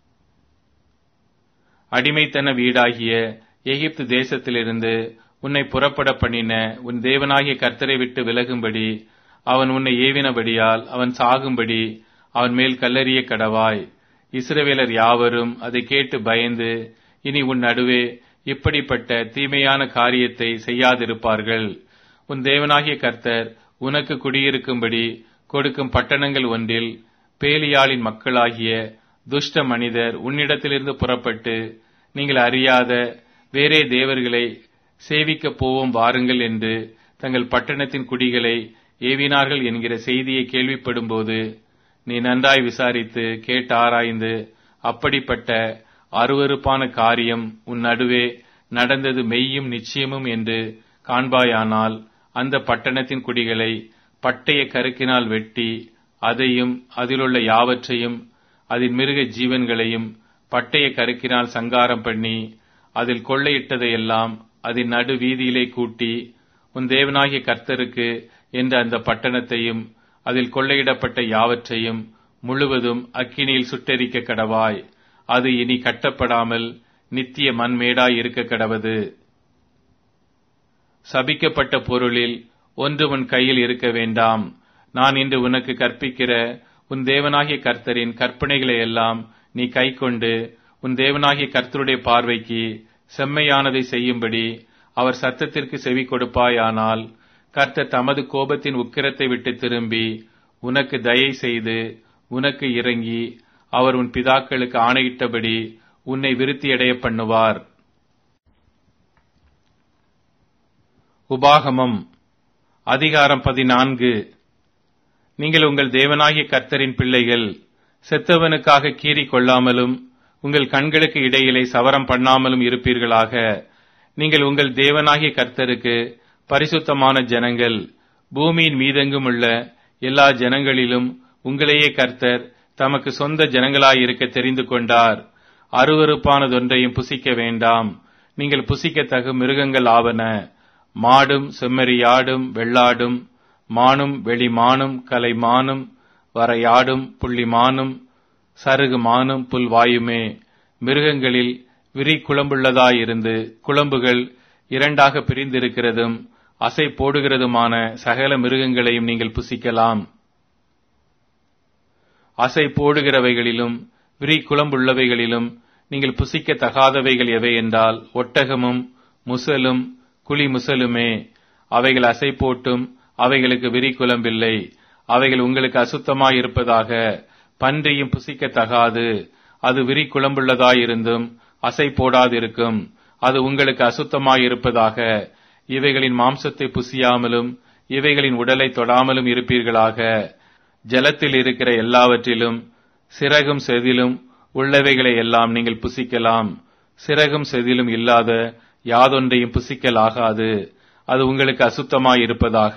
அடிமைத்தன வீடாகிய எகிப்து தேசத்திலிருந்து உன்னை புறப்பட பண்ணின உன் தேவனாகிய கர்த்தரை விட்டு விலகும்படி அவன் உன்னை ஏவினபடியால் அவன் சாகும்படி அவன் மேல் கல்லறிய கடவாய் இஸ்ரவேலர் யாவரும் அதை கேட்டு பயந்து இனி உன் நடுவே இப்படிப்பட்ட தீமையான காரியத்தை செய்யாதிருப்பார்கள் உன் தேவனாகிய கர்த்தர் உனக்கு குடியிருக்கும்படி கொடுக்கும் பட்டணங்கள் ஒன்றில் பேலியாளின் மக்களாகிய துஷ்ட மனிதர் உன்னிடத்திலிருந்து புறப்பட்டு நீங்கள் அறியாத வேறே தேவர்களை சேவிக்கப் போவோம் வாருங்கள் என்று தங்கள் பட்டணத்தின் குடிகளை ஏவினார்கள் என்கிற செய்தியை கேள்விப்படும்போது நீ நன்றாய் விசாரித்து கேட்டு ஆராய்ந்து அப்படிப்பட்ட அருவருப்பான காரியம் உன் நடுவே நடந்தது மெய்யும் நிச்சயமும் என்று காண்பாயானால் அந்த பட்டணத்தின் குடிகளை பட்டய கருக்கினால் வெட்டி அதையும் அதிலுள்ள யாவற்றையும் அதில் மிருக ஜீவன்களையும் பட்டய கருக்கினால் சங்காரம் பண்ணி அதில் கொள்ளையிட்டதையெல்லாம் அதன் நடு வீதியிலே கூட்டி உன் தேவனாகிய கர்த்தருக்கு என்ற அந்த பட்டணத்தையும் அதில் கொள்ளையிடப்பட்ட யாவற்றையும் முழுவதும் அக்கினியில் சுட்டெரிக்க கடவாய் அது இனி கட்டப்படாமல் நித்திய மண்மேடாய் இருக்க கடவது சபிக்கப்பட்ட பொருளில் ஒன்று உன் கையில் இருக்க வேண்டாம் நான் இன்று உனக்கு கற்பிக்கிற உன் தேவனாகிய கர்த்தரின் கற்பனைகளை எல்லாம் நீ கைக்கொண்டு உன் தேவனாகிய கர்த்தருடைய பார்வைக்கு செம்மையானதை செய்யும்படி அவர் சத்தத்திற்கு செவி கொடுப்பாயானால் கர்த்தர் தமது கோபத்தின் உக்கிரத்தை விட்டு திரும்பி உனக்கு தயை செய்து உனக்கு இறங்கி அவர் உன் பிதாக்களுக்கு ஆணையிட்டபடி உன்னை விருத்தியடைய பண்ணுவார் உபாகமம் அதிகாரம் பதினான்கு நீங்கள் உங்கள் தேவனாகிய கர்த்தரின் பிள்ளைகள் செத்தவனுக்காக கீறி கொள்ளாமலும் உங்கள் கண்களுக்கு இடையிலே சவரம் பண்ணாமலும் இருப்பீர்களாக நீங்கள் உங்கள் தேவனாகிய கர்த்தருக்கு பரிசுத்தமான ஜனங்கள் பூமியின் மீதெங்கும் உள்ள எல்லா ஜனங்களிலும் உங்களையே கர்த்தர் தமக்கு சொந்த ஜனங்களாயிருக்க தெரிந்து கொண்டார் அருவறுப்பானதொன்றையும் புசிக்க வேண்டாம் நீங்கள் புசிக்கத்தகு மிருகங்கள் ஆவன மாடும் செம்மறியாடும் வெள்ளாடும் மானும் வெளிமானும் கலைமானும் வரையாடும் புள்ளிமானும் சருகு மானும் புல்வாயுமே மிருகங்களில் விரி குழம்புள்ளதாயிருந்து குழம்புகள் இரண்டாக பிரிந்திருக்கிறதும் அசை போடுகிறதுமான சகல மிருகங்களையும் நீங்கள் புசிக்கலாம் அசை போடுகிறவைகளிலும் விரி குழம்புள்ளவைகளிலும் நீங்கள் புசிக்க தகாதவைகள் எவை என்றால் ஒட்டகமும் முசலும் குழி முசலுமே அவைகள் அசை போட்டும் அவைகளுக்கு விரி குழம்பில்லை அவைகள் உங்களுக்கு அசுத்தமாய் இருப்பதாக பன்றியும் புசிக்க தகாது அது விரி குழம்புள்ளதாயிருந்தும் அசை போடாதிருக்கும் அது உங்களுக்கு அசுத்தமாய் இருப்பதாக இவைகளின் மாம்சத்தை புசியாமலும் இவைகளின் உடலை தொடாமலும் இருப்பீர்களாக ஜலத்தில் இருக்கிற எல்லாவற்றிலும் சிறகும் செதிலும் உள்ளவைகளை எல்லாம் நீங்கள் புசிக்கலாம் சிறகும் செதிலும் இல்லாத யாதொன்றையும் புசிக்கலாகாது அது உங்களுக்கு அசுத்தமாய் இருப்பதாக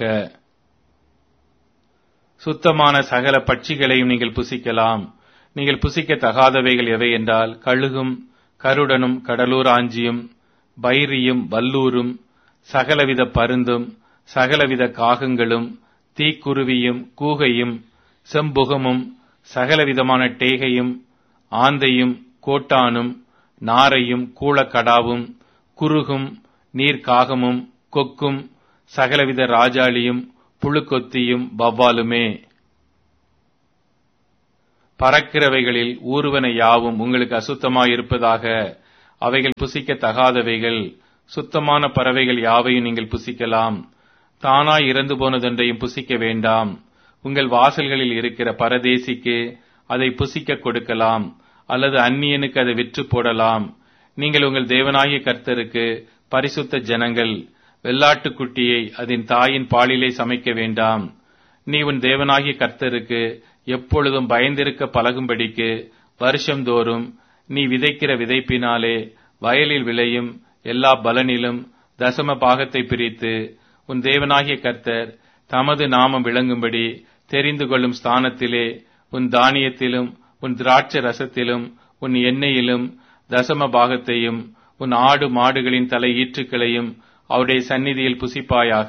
சுத்தமான சகல பட்சிகளையும் நீங்கள் புசிக்கலாம் நீங்கள் புசிக்க தகாதவைகள் எவை என்றால் கழுகும் கருடனும் கடலூராஞ்சியும் பைரியும் வல்லூரும் சகலவித பருந்தும் சகலவித காகங்களும் தீக்குருவியும் கூகையும் செம்புகமும் சகலவிதமான டேகையும் ஆந்தையும் கோட்டானும் நாரையும் கூளக்கடாவும் குருகும் நீர்க்காகமும் கொக்கும் சகலவித ராஜாளியும் புழுக்கொத்தியும் வவ்வாலுமே பறக்கிறவைகளில் ஊர்வன யாவும் உங்களுக்கு அசுத்தமாயிருப்பதாக அவைகள் புசிக்க தகாதவைகள் சுத்தமான பறவைகள் யாவையும் நீங்கள் புசிக்கலாம் தானாய் இறந்து போனதொன்றையும் புசிக்க வேண்டாம் உங்கள் வாசல்களில் இருக்கிற பரதேசிக்கு அதை புசிக்க கொடுக்கலாம் அல்லது அந்நியனுக்கு அதை விற்று போடலாம் நீங்கள் உங்கள் தேவனாகிய கர்த்தருக்கு பரிசுத்த ஜனங்கள் வெள்ளாட்டுக்குட்டியை அதன் தாயின் பாலிலே சமைக்க வேண்டாம் நீ உன் தேவனாகிய கர்த்தருக்கு எப்பொழுதும் பயந்திருக்க பழகும்படிக்கு வருஷந்தோறும் நீ விதைக்கிற விதைப்பினாலே வயலில் விளையும் எல்லா பலனிலும் தசம பாகத்தை பிரித்து உன் தேவனாகிய கர்த்தர் தமது நாமம் விளங்கும்படி தெரிந்து கொள்ளும் ஸ்தானத்திலே உன் தானியத்திலும் உன் திராட்சை ரசத்திலும் உன் எண்ணெயிலும் தசம பாகத்தையும் உன் ஆடு மாடுகளின் தலை ஈற்றுக்களையும் அவருடைய சந்நிதியில் புசிப்பாயாக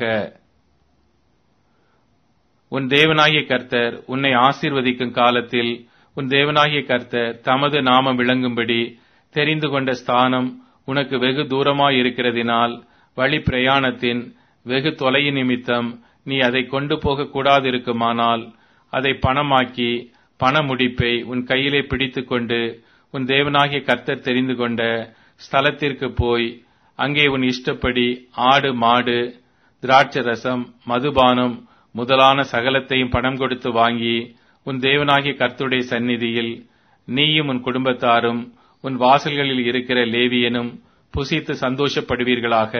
உன் தேவனாகிய கர்த்தர் உன்னை ஆசீர்வதிக்கும் காலத்தில் உன் தேவனாகிய கர்த்தர் தமது நாமம் விளங்கும்படி தெரிந்து கொண்ட ஸ்தானம் உனக்கு வெகு தூரமாயிருக்கிறதினால் வழி பிரயாணத்தின் வெகு தொலைய நிமித்தம் நீ அதை கொண்டு போக கூடாதிருக்குமானால் அதை பணமாக்கி பண முடிப்பை உன் கையிலே பிடித்துக்கொண்டு உன் தேவனாகிய கர்த்தர் தெரிந்து கொண்ட ஸ்தலத்திற்கு போய் அங்கே உன் இஷ்டப்படி ஆடு மாடு திராட்சை ரசம் மதுபானம் முதலான சகலத்தையும் பணம் கொடுத்து வாங்கி உன் தேவனாகிய கர்த்தருடைய சந்நிதியில் நீயும் உன் குடும்பத்தாரும் உன் வாசல்களில் இருக்கிற லேவியனும் புசித்து சந்தோஷப்படுவீர்களாக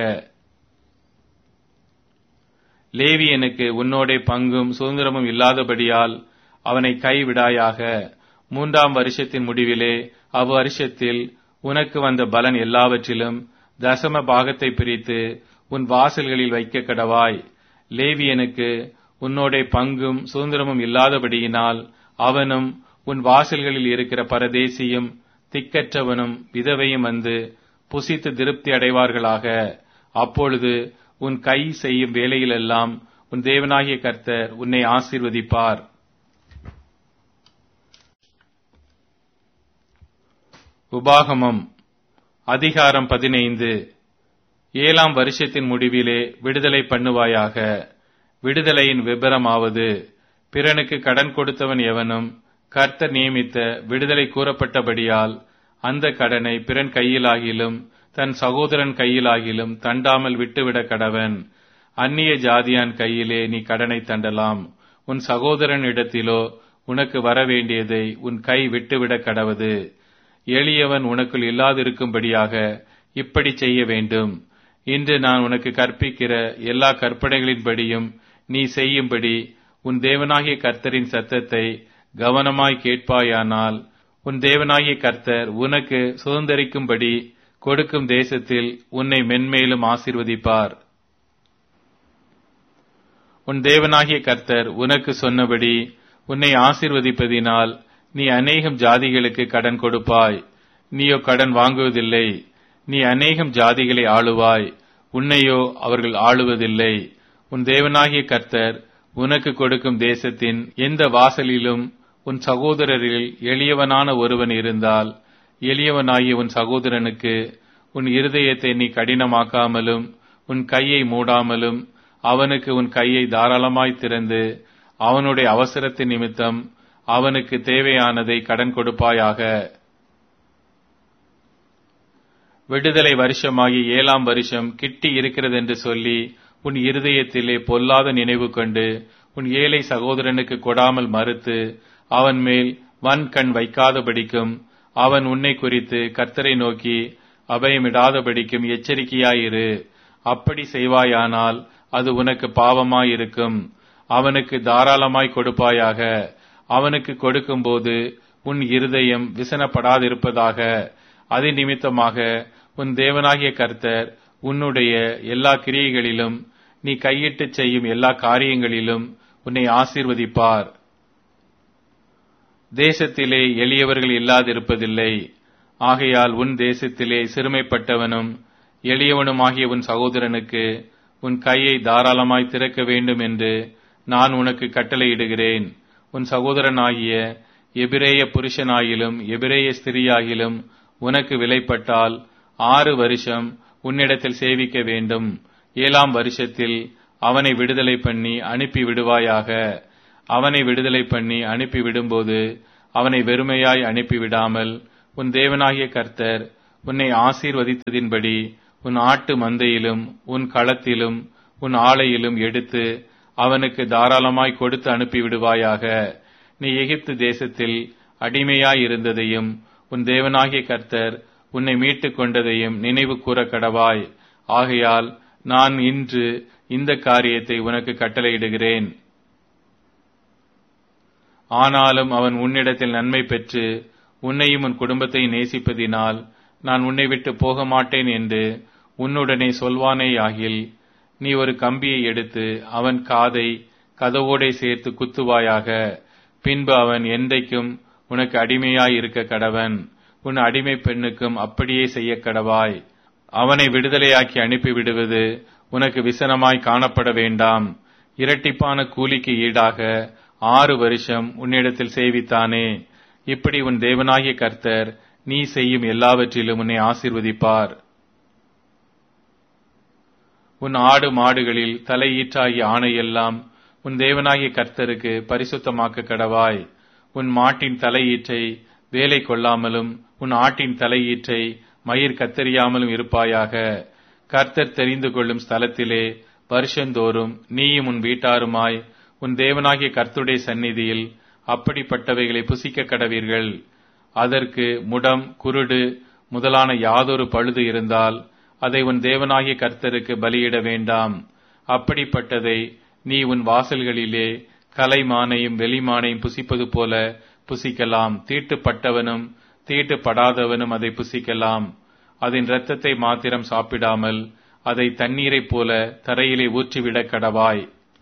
லேவியனுக்கு உன்னோடே பங்கும் சுதந்திரமும் இல்லாதபடியால் அவனை கைவிடாயாக மூன்றாம் வருஷத்தின் முடிவிலே அவ்வருஷத்தில் உனக்கு வந்த பலன் எல்லாவற்றிலும் தசம பாகத்தை பிரித்து உன் வாசல்களில் வைக்க கடவாய் லேவியனுக்கு உன்னோடே பங்கும் சுதந்திரமும் இல்லாதபடியினால் அவனும் உன் வாசல்களில் இருக்கிற பரதேசியும் திக்கற்றவனும் விதவையும் வந்து புசித்து திருப்தி அடைவார்களாக அப்பொழுது உன் கை செய்யும் வேலையிலெல்லாம் உன் தேவனாகிய கர்த்தர் உன்னை ஆசீர்வதிப்பார் உபாகமம் அதிகாரம் பதினைந்து ஏழாம் வருஷத்தின் முடிவிலே விடுதலை பண்ணுவாயாக விடுதலையின் விபரமாவது பிறனுக்கு கடன் கொடுத்தவன் எவனும் கர்த்தர் நியமித்த விடுதலை கூறப்பட்டபடியால் அந்த கடனை பிறன் கையிலாகிலும் தன் சகோதரன் கையிலாகிலும் தண்டாமல் விட்டுவிட கடவன் அந்நிய ஜாதியான் கையிலே நீ கடனை தண்டலாம் உன் சகோதரன் இடத்திலோ உனக்கு வரவேண்டியதை உன் கை விட்டுவிட கடவது எளியவன் உனக்குள் இல்லாதிருக்கும்படியாக இப்படி செய்ய வேண்டும் இன்று நான் உனக்கு கற்பிக்கிற எல்லா கற்பனைகளின்படியும் நீ செய்யும்படி உன் தேவனாகிய கர்த்தரின் சத்தத்தை கவனமாய் கேட்பாயானால் உன் தேவனாகிய கர்த்தர் உனக்கு சுதந்திரிக்கும்படி கொடுக்கும் தேசத்தில் உன்னை மென்மேலும் ஆசிர்வதிப்பார் உன் தேவனாகிய கர்த்தர் உனக்கு சொன்னபடி உன்னை ஆசிர்வதிப்பதினால் நீ அநேகம் ஜாதிகளுக்கு கடன் கொடுப்பாய் நீயோ கடன் வாங்குவதில்லை நீ அநேகம் ஜாதிகளை ஆளுவாய் உன்னையோ அவர்கள் ஆளுவதில்லை உன் தேவனாகிய கர்த்தர் உனக்கு கொடுக்கும் தேசத்தின் எந்த வாசலிலும் உன் சகோதரரில் எளியவனான ஒருவன் இருந்தால் எளியவனாகிய உன் சகோதரனுக்கு உன் இருதயத்தை நீ கடினமாக்காமலும் உன் கையை மூடாமலும் அவனுக்கு உன் கையை தாராளமாய் திறந்து அவனுடைய அவசரத்தின் நிமித்தம் அவனுக்கு தேவையானதை கடன் கொடுப்பாயாக விடுதலை வருஷமாகி ஏழாம் வருஷம் கிட்டி இருக்கிறதென்று சொல்லி உன் இருதயத்திலே பொல்லாத நினைவு கொண்டு உன் ஏழை சகோதரனுக்கு கொடாமல் மறுத்து அவன் மேல் வன் கண் வைக்காதபடிக்கும் அவன் உன்னை குறித்து கர்த்தரை நோக்கி அபயமிடாதபடிக்கும் எச்சரிக்கையாயிரு அப்படி செய்வாயானால் அது உனக்கு பாவமாயிருக்கும் அவனுக்கு தாராளமாய் கொடுப்பாயாக அவனுக்கு கொடுக்கும்போது உன் இருதயம் விசனப்படாதிருப்பதாக அது நிமித்தமாக உன் தேவனாகிய கர்த்தர் உன்னுடைய எல்லா கிரியைகளிலும் நீ கையிட்டு செய்யும் எல்லா காரியங்களிலும் உன்னை ஆசீர்வதிப்பார் தேசத்திலே எளியவர்கள் இல்லாதிருப்பதில்லை ஆகையால் உன் தேசத்திலே சிறுமைப்பட்டவனும் எளியவனுமாகிய உன் சகோதரனுக்கு உன் கையை தாராளமாய் திறக்க வேண்டும் என்று நான் உனக்கு கட்டளையிடுகிறேன் உன் சகோதரனாகிய எபிரேய புருஷனாகிலும் எபிரேய ஸ்திரியாகிலும் உனக்கு விலைப்பட்டால் ஆறு வருஷம் உன்னிடத்தில் சேவிக்க வேண்டும் ஏழாம் வருஷத்தில் அவனை விடுதலை பண்ணி அனுப்பி விடுவாயாக அவனை விடுதலை பண்ணி அனுப்பி விடும்போது அவனை வெறுமையாய் அனுப்பிவிடாமல் உன் தேவனாகிய கர்த்தர் உன்னை ஆசீர்வதித்ததின்படி உன் ஆட்டு மந்தையிலும் உன் களத்திலும் உன் ஆலையிலும் எடுத்து அவனுக்கு தாராளமாய் கொடுத்து அனுப்பிவிடுவாயாக நீ எகிப்து தேசத்தில் அடிமையாய் இருந்ததையும் உன் தேவனாகிய கர்த்தர் உன்னை மீட்டுக் கொண்டதையும் நினைவு கூற கடவாய் ஆகையால் நான் இன்று இந்த காரியத்தை உனக்கு கட்டளையிடுகிறேன் ஆனாலும் அவன் உன்னிடத்தில் நன்மை பெற்று உன்னையும் உன் குடும்பத்தையும் நேசிப்பதினால் நான் உன்னை விட்டு போக மாட்டேன் என்று உன்னுடனே சொல்வானேயாகில் நீ ஒரு கம்பியை எடுத்து அவன் காதை கதவோடே சேர்த்து குத்துவாயாக பின்பு அவன் என்றைக்கும் உனக்கு அடிமையாய் இருக்க கடவன் உன் அடிமை பெண்ணுக்கும் அப்படியே செய்ய கடவாய் அவனை விடுதலையாக்கி அனுப்பிவிடுவது உனக்கு விசனமாய் காணப்பட வேண்டாம் இரட்டிப்பான கூலிக்கு ஈடாக ஆறு வருஷம் உன்னிடத்தில் சேவித்தானே இப்படி உன் தேவனாகிய கர்த்தர் நீ செய்யும் எல்லாவற்றிலும் உன்னை ஆசீர்வதிப்பார் உன் ஆடு மாடுகளில் தலையீற்றாகிய ஆணையெல்லாம் உன் தேவனாகிய கர்த்தருக்கு பரிசுத்தமாக்க கடவாய் உன் மாட்டின் தலையீற்றை வேலை கொள்ளாமலும் உன் ஆட்டின் தலையீற்றை மயிர் கத்தறியாமலும் இருப்பாயாக கர்த்தர் தெரிந்து கொள்ளும் ஸ்தலத்திலே வருஷந்தோறும் நீயும் உன் வீட்டாருமாய் உன் தேவனாகிய கர்த்தருடைய சந்நிதியில் அப்படிப்பட்டவைகளை புசிக்க கடவீர்கள் அதற்கு முடம் குருடு முதலான யாதொரு பழுது இருந்தால் அதை உன் தேவனாகிய கர்த்தருக்கு பலியிட வேண்டாம் அப்படிப்பட்டதை நீ உன் வாசல்களிலே கலைமானையும் வெளிமானையும் புசிப்பது போல புசிக்கலாம் தீட்டுப்பட்டவனும் தீட்டுப்படாதவனும் அதை புசிக்கலாம் அதன் இரத்தத்தை மாத்திரம் சாப்பிடாமல் அதை தண்ணீரைப் போல தரையிலே ஊற்றிவிடக் கடவாய்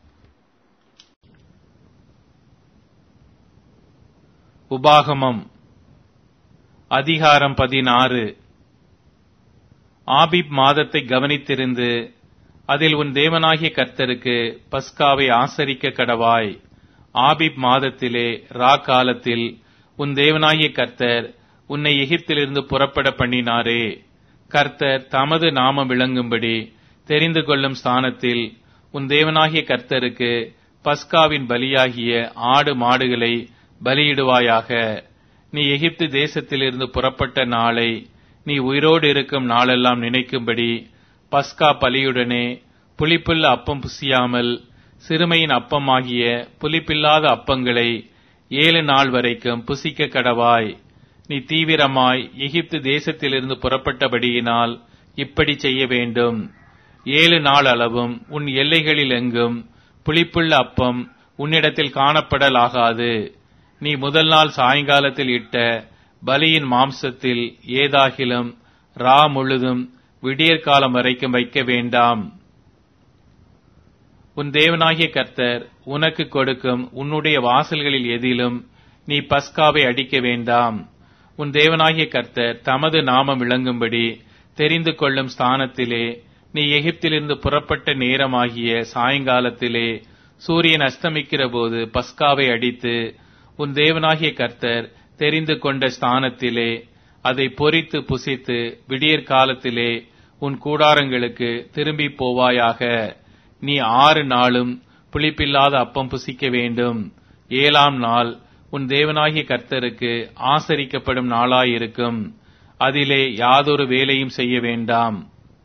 உபாகமம் அதிகாரம் பதினாறு ஆபிப் மாதத்தை கவனித்திருந்து அதில் உன் தேவனாகிய கர்த்தருக்கு பஸ்காவை ஆசரிக்க கடவாய் ஆபிப் மாதத்திலே ரா காலத்தில் உன் தேவனாகிய கர்த்தர் உன்னை எகிப்திலிருந்து புறப்பட பண்ணினாரே கர்த்தர் தமது நாமம் விளங்கும்படி தெரிந்து கொள்ளும் ஸ்தானத்தில் உன் தேவனாகிய கர்த்தருக்கு பஸ்காவின் பலியாகிய ஆடு மாடுகளை பலியிடுவாயாக நீ எகிப்து தேசத்திலிருந்து புறப்பட்ட நாளை நீ உயிரோடு இருக்கும் நாளெல்லாம் நினைக்கும்படி பஸ்கா பலியுடனே புளிப்புள்ள அப்பம் புசியாமல் சிறுமையின் அப்பமாகிய புளிப்பில்லாத அப்பங்களை ஏழு நாள் வரைக்கும் புசிக்க கடவாய் நீ தீவிரமாய் எகிப்து தேசத்திலிருந்து புறப்பட்டபடியினால் இப்படி செய்ய வேண்டும் ஏழு நாள் அளவும் உன் எல்லைகளில் எங்கும் புளிப்புள்ள அப்பம் உன்னிடத்தில் காணப்படலாகாது நீ முதல் நாள் சாயங்காலத்தில் இட்ட பலியின் மாம்சத்தில் ஏதாகிலும் ரா முழுதும் விடியற்காலம் வரைக்கும் வைக்க வேண்டாம் உன் தேவனாகிய கர்த்தர் உனக்கு கொடுக்கும் உன்னுடைய வாசல்களில் எதிலும் நீ பஸ்காவை அடிக்க வேண்டாம் உன் தேவனாகிய கர்த்தர் தமது நாமம் விளங்கும்படி தெரிந்து கொள்ளும் ஸ்தானத்திலே நீ எகிப்திலிருந்து புறப்பட்ட நேரமாகிய சாயங்காலத்திலே சூரியன் அஸ்தமிக்கிற போது பஸ்காவை அடித்து உன் தேவனாகிய கர்த்தர் தெரிந்து கொண்ட ஸ்தானத்திலே அதை பொறித்து புசித்து விடியற் காலத்திலே உன் கூடாரங்களுக்கு திரும்பி போவாயாக நீ ஆறு நாளும் புளிப்பில்லாத அப்பம் புசிக்க வேண்டும் ஏழாம் நாள் உன் தேவனாகிய கர்த்தருக்கு ஆசரிக்கப்படும் நாளாயிருக்கும் அதிலே யாதொரு வேலையும் செய்ய வேண்டாம்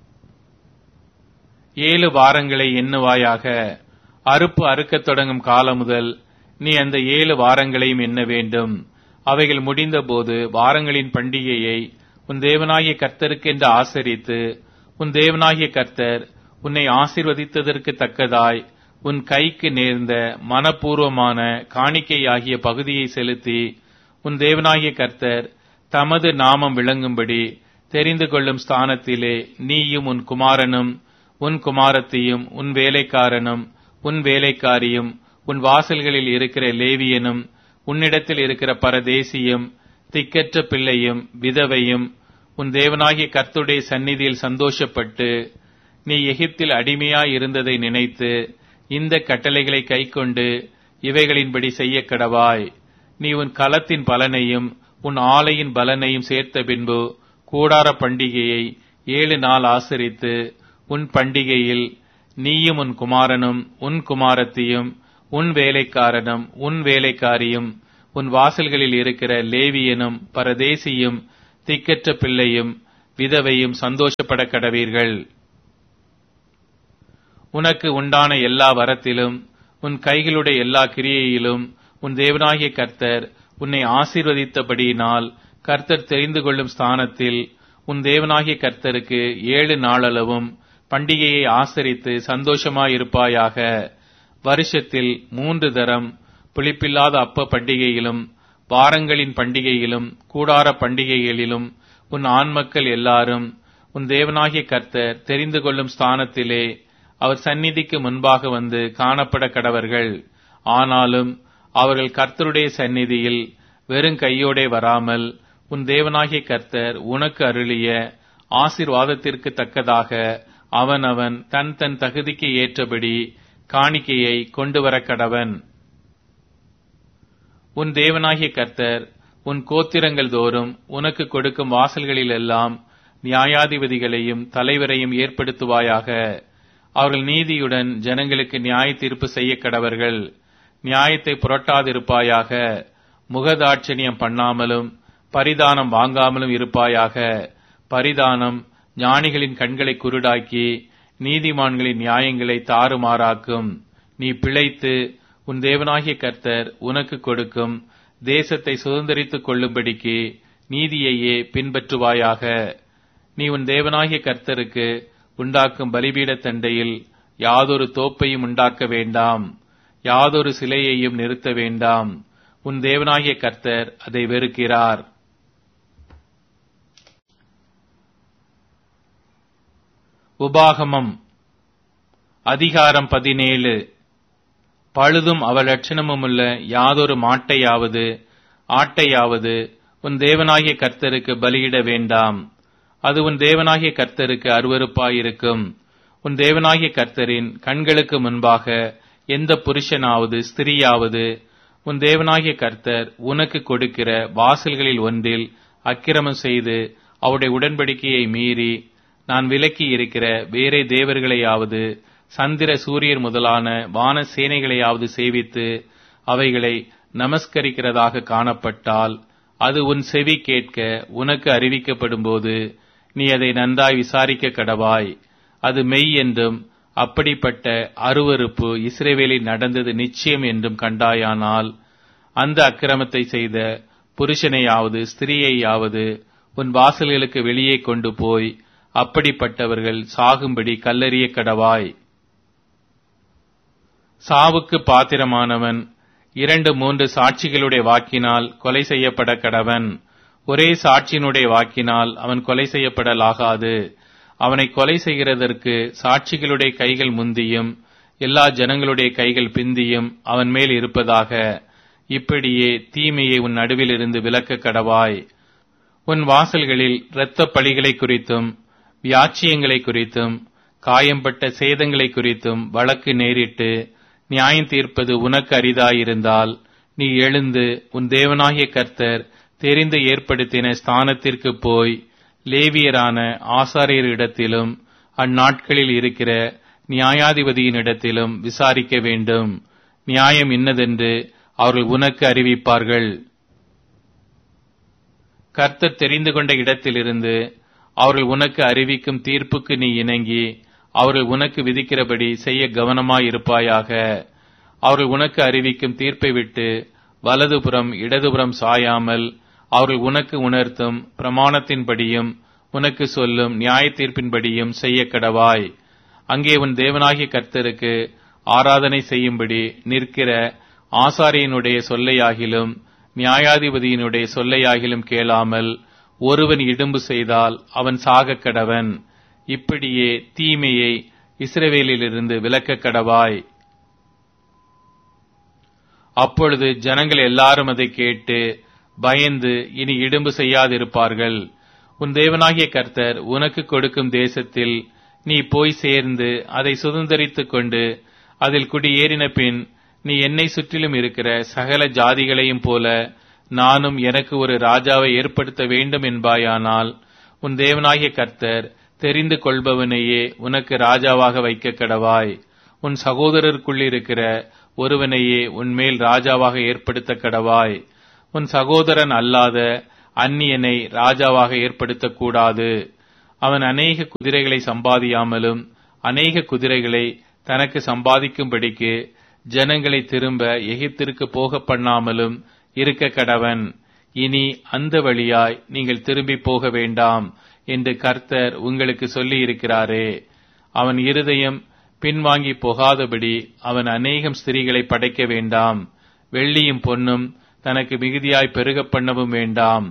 ஏழு வாரங்களை எண்ணுவாயாக அறுப்பு அறுக்கத் தொடங்கும் காலம் முதல் நீ அந்த ஏழு வாரங்களையும் எண்ண வேண்டும் அவைகள் முடிந்தபோது வாரங்களின் பண்டிகையை உன் தேவனாகிய கர்த்தருக்கென்று ஆசரித்து உன் தேவனாகிய கர்த்தர் உன்னை ஆசீர்வதித்ததற்கு தக்கதாய் உன் கைக்கு நேர்ந்த மனப்பூர்வமான காணிக்கையாகிய பகுதியை செலுத்தி உன் தேவனாகிய கர்த்தர் தமது நாமம் விளங்கும்படி தெரிந்து கொள்ளும் ஸ்தானத்திலே நீயும் உன் குமாரனும் உன் குமாரத்தியும் உன் வேலைக்காரனும் உன் வேலைக்காரியும் உன் வாசல்களில் இருக்கிற லேவியனும் உன்னிடத்தில் இருக்கிற பரதேசியும் திக்கற்ற பிள்ளையும் விதவையும் உன் தேவனாகிய கர்த்துடைய சந்நிதியில் சந்தோஷப்பட்டு நீ எகிப்தில் அடிமையாய் இருந்ததை நினைத்து இந்த கட்டளைகளை கைக்கொண்டு இவைகளின்படி செய்ய கடவாய் நீ உன் களத்தின் பலனையும் உன் ஆலையின் பலனையும் சேர்த்த பின்பு கூடார பண்டிகையை ஏழு நாள் ஆசரித்து உன் பண்டிகையில் நீயும் உன் குமாரனும் உன் குமாரத்தியும் உன் வேலைக்காரனும் உன் வேலைக்காரியும் உன் வாசல்களில் இருக்கிற லேவியனும் பரதேசியும் திக்கற்ற பிள்ளையும் விதவையும் சந்தோஷப்பட கடவீர்கள் உனக்கு உண்டான எல்லா வரத்திலும் உன் கைகளுடைய எல்லா கிரியையிலும் உன் தேவனாகிய கர்த்தர் உன்னை ஆசீர்வதித்தபடியினால் கர்த்தர் தெரிந்து கொள்ளும் ஸ்தானத்தில் உன் தேவனாகிய கர்த்தருக்கு ஏழு நாளளவும் பண்டிகையை ஆசரித்து சந்தோஷமாயிருப்பாயாக வருஷத்தில் மூன்று தரம் புளிப்பில்லாத அப்ப பண்டிகையிலும் வாரங்களின் பண்டிகையிலும் கூடார பண்டிகைகளிலும் உன் ஆண்மக்கள் எல்லாரும் உன் தேவனாகிய கர்த்தர் தெரிந்து கொள்ளும் ஸ்தானத்திலே அவர் சந்நிதிக்கு முன்பாக வந்து காணப்பட கடவர்கள் ஆனாலும் அவர்கள் கர்த்தருடைய சந்நிதியில் வெறும் கையோடே வராமல் உன் தேவனாகிய கர்த்தர் உனக்கு அருளிய ஆசிர்வாதத்திற்கு தக்கதாக அவன் அவன் தன் தன் தகுதிக்கு ஏற்றபடி காணிக்கையை கொண்டு வர கடவன் உன் தேவனாகிய கர்த்தர் உன் கோத்திரங்கள் தோறும் உனக்கு கொடுக்கும் வாசல்களிலெல்லாம் நியாயாதிபதிகளையும் தலைவரையும் ஏற்படுத்துவாயாக அவர்கள் நீதியுடன் ஜனங்களுக்கு நியாய தீர்ப்பு செய்ய கடவர்கள் நியாயத்தை புரட்டாதிருப்பாயாக முகதாட்சணியம் பண்ணாமலும் பரிதானம் வாங்காமலும் இருப்பாயாக பரிதானம் ஞானிகளின் கண்களை குருடாக்கி நீதிமான்களின் நியாயங்களை தாறுமாறாக்கும் நீ பிழைத்து உன் தேவனாகிய கர்த்தர் உனக்கு கொடுக்கும் தேசத்தை சுதந்திரித்துக் கொள்ளும்படிக்கு நீதியையே பின்பற்றுவாயாக நீ உன் தேவனாகிய கர்த்தருக்கு உண்டாக்கும் பலிபீட தண்டையில் யாதொரு தோப்பையும் உண்டாக்க வேண்டாம் யாதொரு சிலையையும் நிறுத்த வேண்டாம் உன் தேவனாகிய கர்த்தர் அதை வெறுக்கிறார் உபாகமம் அதிகாரம் பதினேழு பழுதும் அவலட்சணமுமுள்ள யாதொரு மாட்டையாவது ஆட்டையாவது உன் தேவனாகிய கர்த்தருக்கு பலியிட வேண்டாம் அது உன் தேவனாகிய கர்த்தருக்கு அருவருப்பாயிருக்கும் உன் தேவனாகிய கர்த்தரின் கண்களுக்கு முன்பாக எந்த புருஷனாவது ஸ்திரீயாவது உன் தேவனாகிய கர்த்தர் உனக்கு கொடுக்கிற வாசல்களில் ஒன்றில் அக்கிரமம் செய்து அவருடைய உடன்படிக்கையை மீறி நான் விலக்கி இருக்கிற வேறே தேவர்களையாவது சந்திர சூரியர் முதலான வான சேனைகளையாவது சேவித்து அவைகளை நமஸ்கரிக்கிறதாக காணப்பட்டால் அது உன் செவி கேட்க உனக்கு அறிவிக்கப்படும்போது நீ அதை நன்றாய் விசாரிக்க கடவாய் அது மெய் என்றும் அப்படிப்பட்ட அருவருப்பு இஸ்ரேவேலில் நடந்தது நிச்சயம் என்றும் கண்டாயானால் அந்த அக்கிரமத்தை செய்த புருஷனையாவது ஸ்திரீயையாவது உன் வாசல்களுக்கு வெளியே கொண்டு போய் அப்படிப்பட்டவர்கள் சாகும்படி கல்லறிய கடவாய் சாவுக்கு பாத்திரமானவன் இரண்டு மூன்று சாட்சிகளுடைய வாக்கினால் கொலை செய்யப்பட கடவன் ஒரே சாட்சியினுடைய வாக்கினால் அவன் கொலை செய்யப்படலாகாது அவனை கொலை செய்கிறதற்கு சாட்சிகளுடைய கைகள் முந்தியும் எல்லா ஜனங்களுடைய கைகள் பிந்தியும் அவன் மேல் இருப்பதாக இப்படியே தீமையை உன் நடுவில் இருந்து விலக்க கடவாய் உன் வாசல்களில் இரத்த பழிகளை குறித்தும் வியாச்சியங்களை குறித்தும் காயம்பட்ட சேதங்களை குறித்தும் வழக்கு நேரிட்டு நியாயம் தீர்ப்பது உனக்கு அரிதாயிருந்தால் நீ எழுந்து உன் தேவனாகிய கர்த்தர் தெரிந்து ஏற்படுத்தின ஸ்தானத்திற்கு போய் லேவியரான ஆசாரியரிடத்திலும் அந்நாட்களில் இருக்கிற நியாயாதிபதியினிடத்திலும் விசாரிக்க வேண்டும் நியாயம் இன்னதென்று அவர்கள் உனக்கு அறிவிப்பார்கள் கர்த்தர் தெரிந்து கொண்ட இடத்திலிருந்து அவர்கள் உனக்கு அறிவிக்கும் தீர்ப்புக்கு நீ இணங்கி அவர்கள் உனக்கு விதிக்கிறபடி செய்ய கவனமாயிருப்பாயாக அவர்கள் உனக்கு அறிவிக்கும் தீர்ப்பை விட்டு வலதுபுறம் இடதுபுறம் சாயாமல் அவர்கள் உனக்கு உணர்த்தும் பிரமாணத்தின்படியும் உனக்கு சொல்லும் நியாய தீர்ப்பின்படியும் செய்ய கடவாய் அங்கே உன் தேவனாகிய கர்த்தருக்கு ஆராதனை செய்யும்படி நிற்கிற ஆசாரியனுடைய சொல்லையாகிலும் நியாயாதிபதியினுடைய சொல்லையாகிலும் கேளாமல் ஒருவன் இடும்பு செய்தால் அவன் சாகக் கடவன் இப்படியே தீமையை இஸ்ரவேலிலிருந்து விலக்க கடவாய் அப்பொழுது ஜனங்கள் எல்லாரும் அதை கேட்டு பயந்து இனி இடும்பு செய்யாதிருப்பார்கள் உன் தேவனாகிய கர்த்தர் உனக்கு கொடுக்கும் தேசத்தில் நீ போய் சேர்ந்து அதை சுதந்திரித்துக் கொண்டு அதில் குடியேறின பின் நீ என்னை சுற்றிலும் இருக்கிற சகல ஜாதிகளையும் போல நானும் எனக்கு ஒரு ராஜாவை ஏற்படுத்த வேண்டும் என்பாயானால் உன் தேவனாகிய கர்த்தர் தெரிந்து கொள்பவனையே உனக்கு ராஜாவாக வைக்க கடவாய் உன் சகோதரருக்குள்ளிருக்கிற ஒருவனையே உன்மேல் ராஜாவாக ஏற்படுத்த கடவாய் உன் சகோதரன் அல்லாத அந்நியனை ராஜாவாக ஏற்படுத்தக்கூடாது அவன் அநேக குதிரைகளை சம்பாதியாமலும் அநேக குதிரைகளை தனக்கு சம்பாதிக்கும்படிக்கு ஜனங்களை திரும்ப எகிப்திற்கு போக பண்ணாமலும் இருக்க கடவன் இனி அந்த வழியாய் நீங்கள் திரும்பி போக வேண்டாம் என்று கர்த்தர் உங்களுக்கு சொல்லி இருக்கிறாரே அவன் இருதயம் பின்வாங்கி போகாதபடி அவன் அநேகம் ஸ்திரீகளை படைக்க வேண்டாம் வெள்ளியும் பொன்னும் தனக்கு மிகுதியாய் பெருக பண்ணவும் வேண்டாம்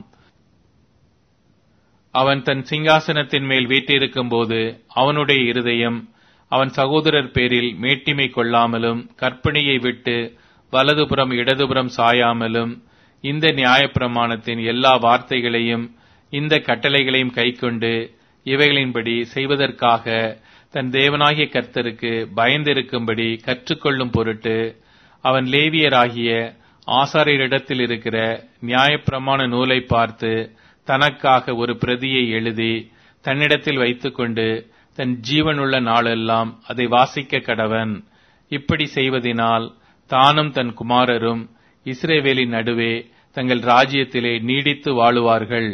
அவன் தன் சிங்காசனத்தின் மேல் வீட்டிருக்கும் போது அவனுடைய இருதயம் அவன் சகோதரர் பேரில் மேட்டிமை கொள்ளாமலும் கற்பனையை விட்டு வலதுபுறம் இடதுபுறம் சாயாமலும் இந்த நியாயப்பிரமாணத்தின் எல்லா வார்த்தைகளையும் இந்த கட்டளைகளையும் கைக்கொண்டு இவைகளின்படி செய்வதற்காக தன் தேவனாகிய கர்த்தருக்கு பயந்திருக்கும்படி கற்றுக்கொள்ளும் பொருட்டு அவன் லேவியராகிய ஆசாரியரிடத்தில் இருக்கிற நியாயப்பிரமாண நூலை பார்த்து தனக்காக ஒரு பிரதியை எழுதி தன்னிடத்தில் வைத்துக்கொண்டு தன் ஜீவனுள்ள நாளெல்லாம் அதை வாசிக்க கடவன் இப்படி செய்வதினால் தானும் தன் குமாரரும் இஸ்ரேவேலின் நடுவே தங்கள் ராஜ்யத்திலே நீடித்து வாழுவார்கள்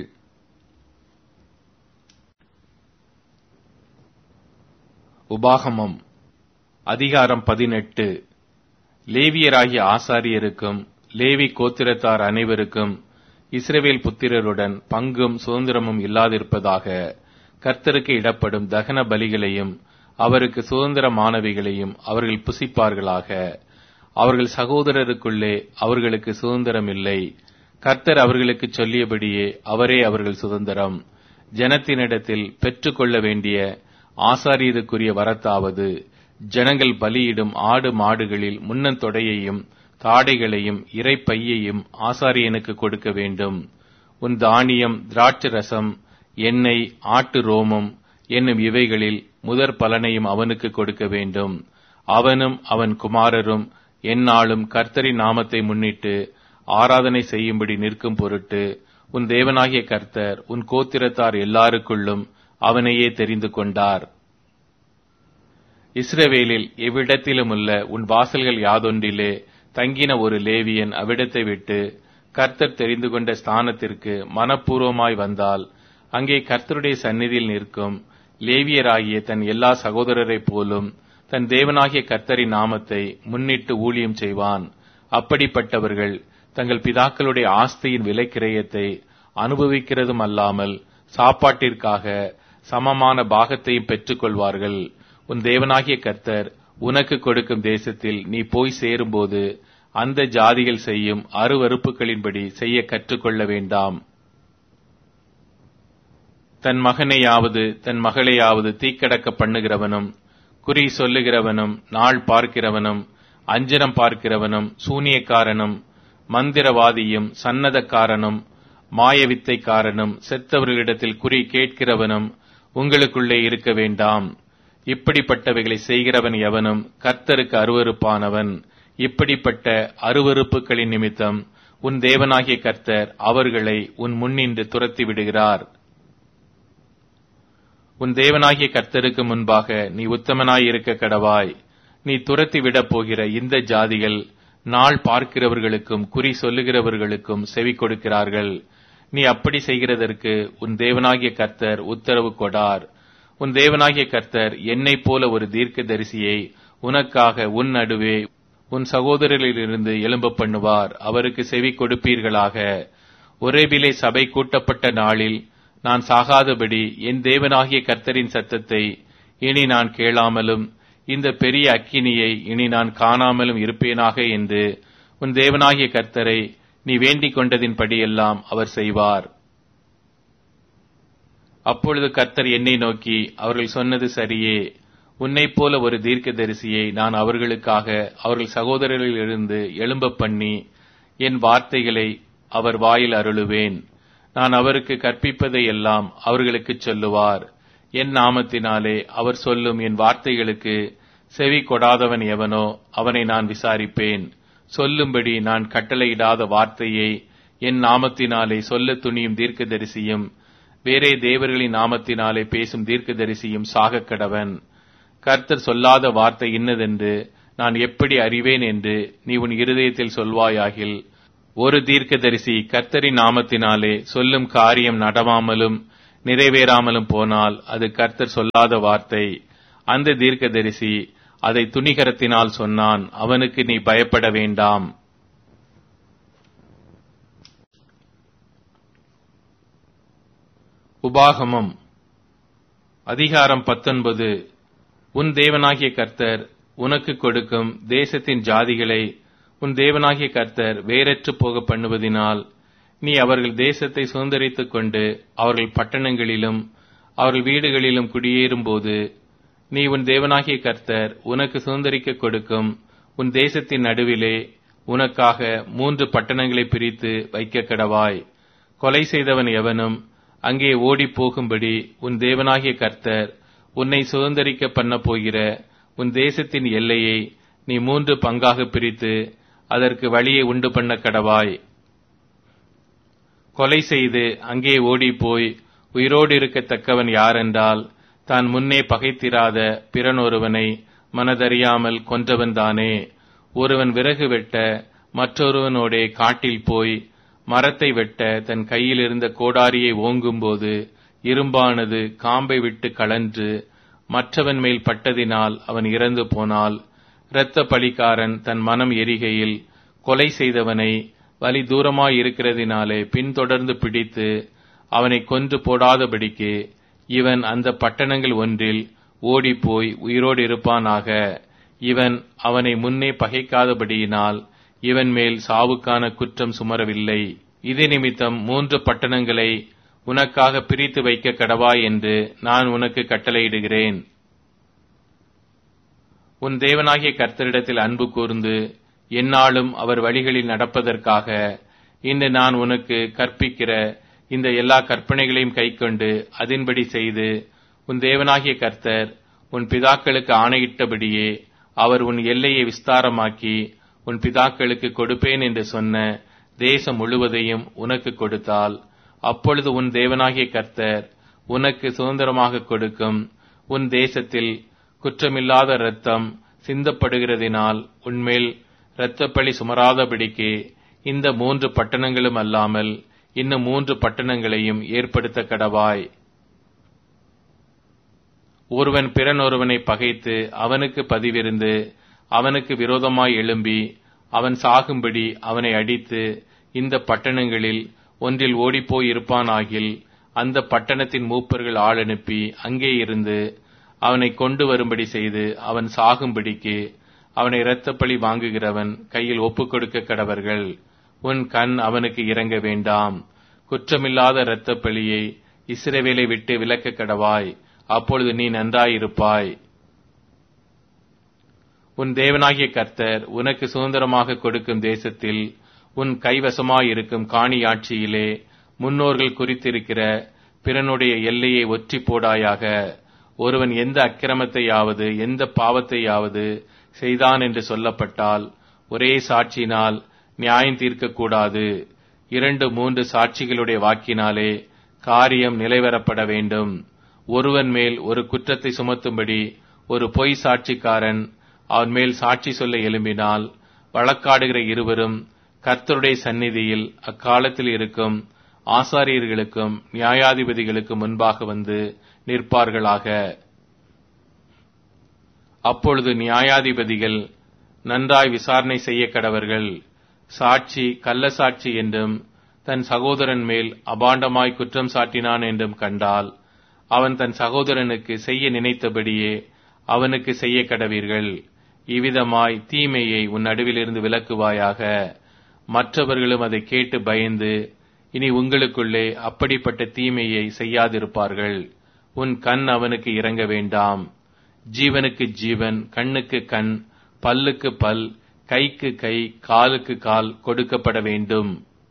உபாகமம் அதிகாரம் பதினெட்டு லேவியராகிய ஆசாரியருக்கும் லேவி கோத்திரத்தார் அனைவருக்கும் இஸ்ரவேல் புத்திரருடன் பங்கும் சுதந்திரமும் இல்லாதிருப்பதாக கர்த்தருக்கு இடப்படும் தகன பலிகளையும் அவருக்கு சுதந்திரமானவைகளையும் அவர்கள் புசிப்பார்களாக அவர்கள் சகோதரருக்குள்ளே அவர்களுக்கு சுதந்திரம் இல்லை கர்த்தர் அவர்களுக்கு சொல்லியபடியே அவரே அவர்கள் சுதந்திரம் ஜனத்தினிடத்தில் பெற்றுக்கொள்ள வேண்டிய ஆசாரியருக்குரிய வரத்தாவது ஜனங்கள் பலியிடும் ஆடு மாடுகளில் முன்னந்தொடையையும் தாடைகளையும் இறைப்பையையும் ஆசாரியனுக்கு கொடுக்க வேண்டும் உன் தானியம் திராட்சை ரசம் எண்ணெய் ஆட்டு ரோமம் என்னும் இவைகளில் முதற் பலனையும் அவனுக்கு கொடுக்க வேண்டும் அவனும் அவன் குமாரரும் எந்நாளும் கர்த்தரின் நாமத்தை முன்னிட்டு ஆராதனை செய்யும்படி நிற்கும் பொருட்டு உன் தேவனாகிய கர்த்தர் உன் கோத்திரத்தார் எல்லாருக்குள்ளும் அவனையே தெரிந்து கொண்டார் இஸ்ரவேலில் எவ்விடத்திலுமுள்ள உன் வாசல்கள் யாதொன்றிலே தங்கின ஒரு லேவியன் அவ்விடத்தை விட்டு கர்த்தர் தெரிந்து கொண்ட ஸ்தானத்திற்கு மனப்பூர்வமாய் வந்தால் அங்கே கர்த்தருடைய சந்நிதியில் நிற்கும் லேவியராகிய தன் எல்லா சகோதரரைப் போலும் தன் தேவனாகிய கர்த்தரின் நாமத்தை முன்னிட்டு ஊழியம் செய்வான் அப்படிப்பட்டவர்கள் தங்கள் பிதாக்களுடைய ஆஸ்தியின் விலைக்கிரயத்தை அனுபவிக்கிறதும் அல்லாமல் சாப்பாட்டிற்காக சமமான பாகத்தையும் பெற்றுக்கொள்வார்கள் உன் தேவனாகிய கர்த்தர் உனக்கு கொடுக்கும் தேசத்தில் நீ போய் சேரும்போது அந்த ஜாதிகள் செய்யும் அருவறுப்புகளின்படி செய்ய கற்றுக்கொள்ள வேண்டாம் தன் மகனையாவது தன் மகளையாவது தீக்கடக்க பண்ணுகிறவனும் குறி சொல்லுகிறவனும் நாள் பார்க்கிறவனும் அஞ்சனம் பார்க்கிறவனும் சூனியக்காரனும் மந்திரவாதியும் சன்னதக்காரனும் மாயவித்தைக்காரனும் செத்தவர்களிடத்தில் குறி கேட்கிறவனும் உங்களுக்குள்ளே இருக்க வேண்டாம் இப்படிப்பட்டவைகளை செய்கிறவன் எவனும் கர்த்தருக்கு அருவருப்பானவன் இப்படிப்பட்ட அருவருப்புகளின் நிமித்தம் உன் தேவனாகிய கர்த்தர் அவர்களை உன் முன்னின்று துரத்தி விடுகிறார் உன் தேவனாகிய கர்த்தருக்கு முன்பாக நீ உத்தமனாய் இருக்க கடவாய் நீ துரத்தி விடப் போகிற இந்த ஜாதிகள் நாள் பார்க்கிறவர்களுக்கும் குறி சொல்லுகிறவர்களுக்கும் செவி கொடுக்கிறார்கள் நீ அப்படி செய்கிறதற்கு உன் தேவனாகிய கர்த்தர் உத்தரவு கொடார் உன் தேவனாகிய கர்த்தர் என்னைப் போல ஒரு தீர்க்க தரிசியை உனக்காக உன் நடுவே உன் சகோதரரிலிருந்து எழும்ப பண்ணுவார் அவருக்கு செவி கொடுப்பீர்களாக ஒரேபிலே சபை கூட்டப்பட்ட நாளில் நான் சாகாதபடி என் தேவனாகிய கர்த்தரின் சத்தத்தை இனி நான் கேளாமலும் இந்த பெரிய அக்கினியை இனி நான் காணாமலும் இருப்பேனாக என்று உன் தேவனாகிய கர்த்தரை நீ வேண்டிக் கொண்டதின்படியெல்லாம் அவர் செய்வார் அப்பொழுது கர்த்தர் என்னை நோக்கி அவர்கள் சொன்னது சரியே உன்னைப் போல ஒரு தீர்க்கதரிசியை நான் அவர்களுக்காக அவர்கள் சகோதரர்களிலிருந்து எழும்ப பண்ணி என் வார்த்தைகளை அவர் வாயில் அருளுவேன் நான் அவருக்கு கற்பிப்பதை எல்லாம் அவர்களுக்குச் சொல்லுவார் என் நாமத்தினாலே அவர் சொல்லும் என் வார்த்தைகளுக்கு செவி கொடாதவன் எவனோ அவனை நான் விசாரிப்பேன் சொல்லும்படி நான் கட்டளையிடாத வார்த்தையை என் நாமத்தினாலே சொல்ல துணியும் தீர்க்கதரிசியும் வேறே தேவர்களின் நாமத்தினாலே பேசும் தீர்க்கதரிசியும் சாகக் கடவன் கர்த்தர் சொல்லாத வார்த்தை இன்னதென்று நான் எப்படி அறிவேன் என்று நீ உன் இருதயத்தில் சொல்வாயாகில் ஒரு தீர்க்கதரிசி கர்த்தரின் நாமத்தினாலே சொல்லும் காரியம் நடவாமலும் நிறைவேறாமலும் போனால் அது கர்த்தர் சொல்லாத வார்த்தை அந்த தீர்க்கதரிசி அதை துணிகரத்தினால் சொன்னான் அவனுக்கு நீ பயப்பட வேண்டாம் உபாகமம் அதிகாரம் பத்தொன்பது உன் தேவனாகிய கர்த்தர் உனக்கு கொடுக்கும் தேசத்தின் ஜாதிகளை உன் தேவனாகிய கர்த்தர் வேறற்று போக பண்ணுவதினால் நீ அவர்கள் தேசத்தை சுதந்திரித்துக் கொண்டு அவர்கள் பட்டணங்களிலும் அவர்கள் வீடுகளிலும் குடியேறும்போது நீ உன் தேவனாகிய கர்த்தர் உனக்கு சுதந்திரிக்க கொடுக்கும் உன் தேசத்தின் நடுவிலே உனக்காக மூன்று பட்டணங்களை பிரித்து வைக்க கடவாய் கொலை செய்தவன் எவனும் அங்கே ஓடிப் போகும்படி உன் தேவனாகிய கர்த்தர் உன்னை சுதந்திரிக்க பண்ண போகிற உன் தேசத்தின் எல்லையை நீ மூன்று பங்காக பிரித்து அதற்கு வழியை உண்டு பண்ண கடவாய் கொலை செய்து அங்கே ஓடிப்போய் உயிரோடு இருக்கத்தக்கவன் யாரென்றால் தான் முன்னே பகைத்திராத பிறனொருவனை மனதறியாமல் கொன்றவன் தானே ஒருவன் விறகு வெட்ட மற்றொருவனோடே காட்டில் போய் மரத்தை வெட்ட தன் கையில் இருந்த கோடாரியை ஓங்கும்போது இரும்பானது காம்பை விட்டு கலன்று மற்றவன் மேல் பட்டதினால் அவன் இறந்து போனால் இரத்த பலிக்காரன் தன் மனம் எரிகையில் கொலை செய்தவனை வலி தூரமாய் இருக்கிறதினாலே பின்தொடர்ந்து பிடித்து அவனை கொன்று போடாதபடிக்கு இவன் அந்த பட்டணங்கள் ஒன்றில் ஓடிப்போய் உயிரோடு இருப்பானாக இவன் அவனை முன்னே பகைக்காதபடியினால் இவன் மேல் சாவுக்கான குற்றம் சுமரவில்லை இது நிமித்தம் மூன்று பட்டணங்களை உனக்காக பிரித்து வைக்க கடவாய் என்று நான் உனக்கு கட்டளையிடுகிறேன் உன் தேவனாகிய கர்த்தரிடத்தில் அன்பு கூர்ந்து எந்நாளும் அவர் வழிகளில் நடப்பதற்காக இன்று நான் உனக்கு கற்பிக்கிற இந்த எல்லா கற்பனைகளையும் கைக்கொண்டு அதின்படி செய்து உன் தேவனாகிய கர்த்தர் உன் பிதாக்களுக்கு ஆணையிட்டபடியே அவர் உன் எல்லையை விஸ்தாரமாக்கி உன் பிதாக்களுக்கு கொடுப்பேன் என்று சொன்ன தேசம் முழுவதையும் உனக்கு கொடுத்தால் அப்பொழுது உன் தேவனாகிய கர்த்தர் உனக்கு சுதந்திரமாக கொடுக்கும் உன் தேசத்தில் குற்றமில்லாத இரத்தம் சிந்தப்படுகிறதினால் உன்மேல் இரத்தப்பழி சுமராதபடிக்கு இந்த மூன்று பட்டணங்களும் அல்லாமல் இன்னும் மூன்று பட்டணங்களையும் ஏற்படுத்த கடவாய் ஒருவன் பிறனொருவனை பகைத்து அவனுக்கு பதிவிருந்து அவனுக்கு விரோதமாய் எழும்பி அவன் சாகும்படி அவனை அடித்து இந்த பட்டணங்களில் ஒன்றில் ஓடிப்போய் இருப்பானாகில் அந்த பட்டணத்தின் மூப்பர்கள் ஆள் அனுப்பி அங்கே இருந்து அவனை கொண்டு வரும்படி செய்து அவன் சாகும்படிக்கு அவனை இரத்தப்பழி வாங்குகிறவன் கையில் ஒப்புக் கொடுக்க கடவர்கள் உன் கண் அவனுக்கு இறங்க வேண்டாம் குற்றமில்லாத இரத்தப்பழியை இஸ்ரவேலை விட்டு விலக்க கடவாய் அப்பொழுது நீ நன்றாயிருப்பாய் உன் தேவனாகிய கர்த்தர் உனக்கு சுதந்திரமாக கொடுக்கும் தேசத்தில் உன் கைவசமாயிருக்கும் காணியாட்சியிலே முன்னோர்கள் குறித்திருக்கிற பிறனுடைய எல்லையை ஒற்றி போடாயாக ஒருவன் எந்த அக்கிரமத்தையாவது எந்த பாவத்தையாவது செய்தான் என்று சொல்லப்பட்டால் ஒரே சாட்சியினால் நியாயம் தீர்க்கக்கூடாது இரண்டு மூன்று சாட்சிகளுடைய வாக்கினாலே காரியம் நிலைவரப்பட வேண்டும் ஒருவன் மேல் ஒரு குற்றத்தை சுமத்தும்படி ஒரு பொய் சாட்சிக்காரன் அவன் மேல் சாட்சி சொல்ல எழும்பினால் வழக்காடுகிற இருவரும் கர்த்தருடைய சந்நிதியில் அக்காலத்தில் இருக்கும் ஆசாரியர்களுக்கும் நியாயாதிபதிகளுக்கும் முன்பாக வந்து நிற்பார்களாக அப்பொழுது நியாயாதிபதிகள் நன்றாய் விசாரணை செய்ய கடவர்கள் சாட்சி கள்ள சாட்சி என்றும் தன் சகோதரன் மேல் அபாண்டமாய் குற்றம் சாட்டினான் என்றும் கண்டால் அவன் தன் சகோதரனுக்கு செய்ய நினைத்தபடியே அவனுக்கு செய்ய கடவீர்கள் இவ்விதமாய் தீமையை உன் நடுவிலிருந்து விலக்குவாயாக மற்றவர்களும் அதை கேட்டு பயந்து இனி உங்களுக்குள்ளே அப்படிப்பட்ட தீமையை செய்யாதிருப்பார்கள் உன் கண் அவனுக்கு இறங்க வேண்டாம் ஜீவனுக்கு ஜீவன் கண்ணுக்கு கண் பல்லுக்கு பல் கைக்கு கை காலுக்கு கால் கொடுக்கப்பட வேண்டும்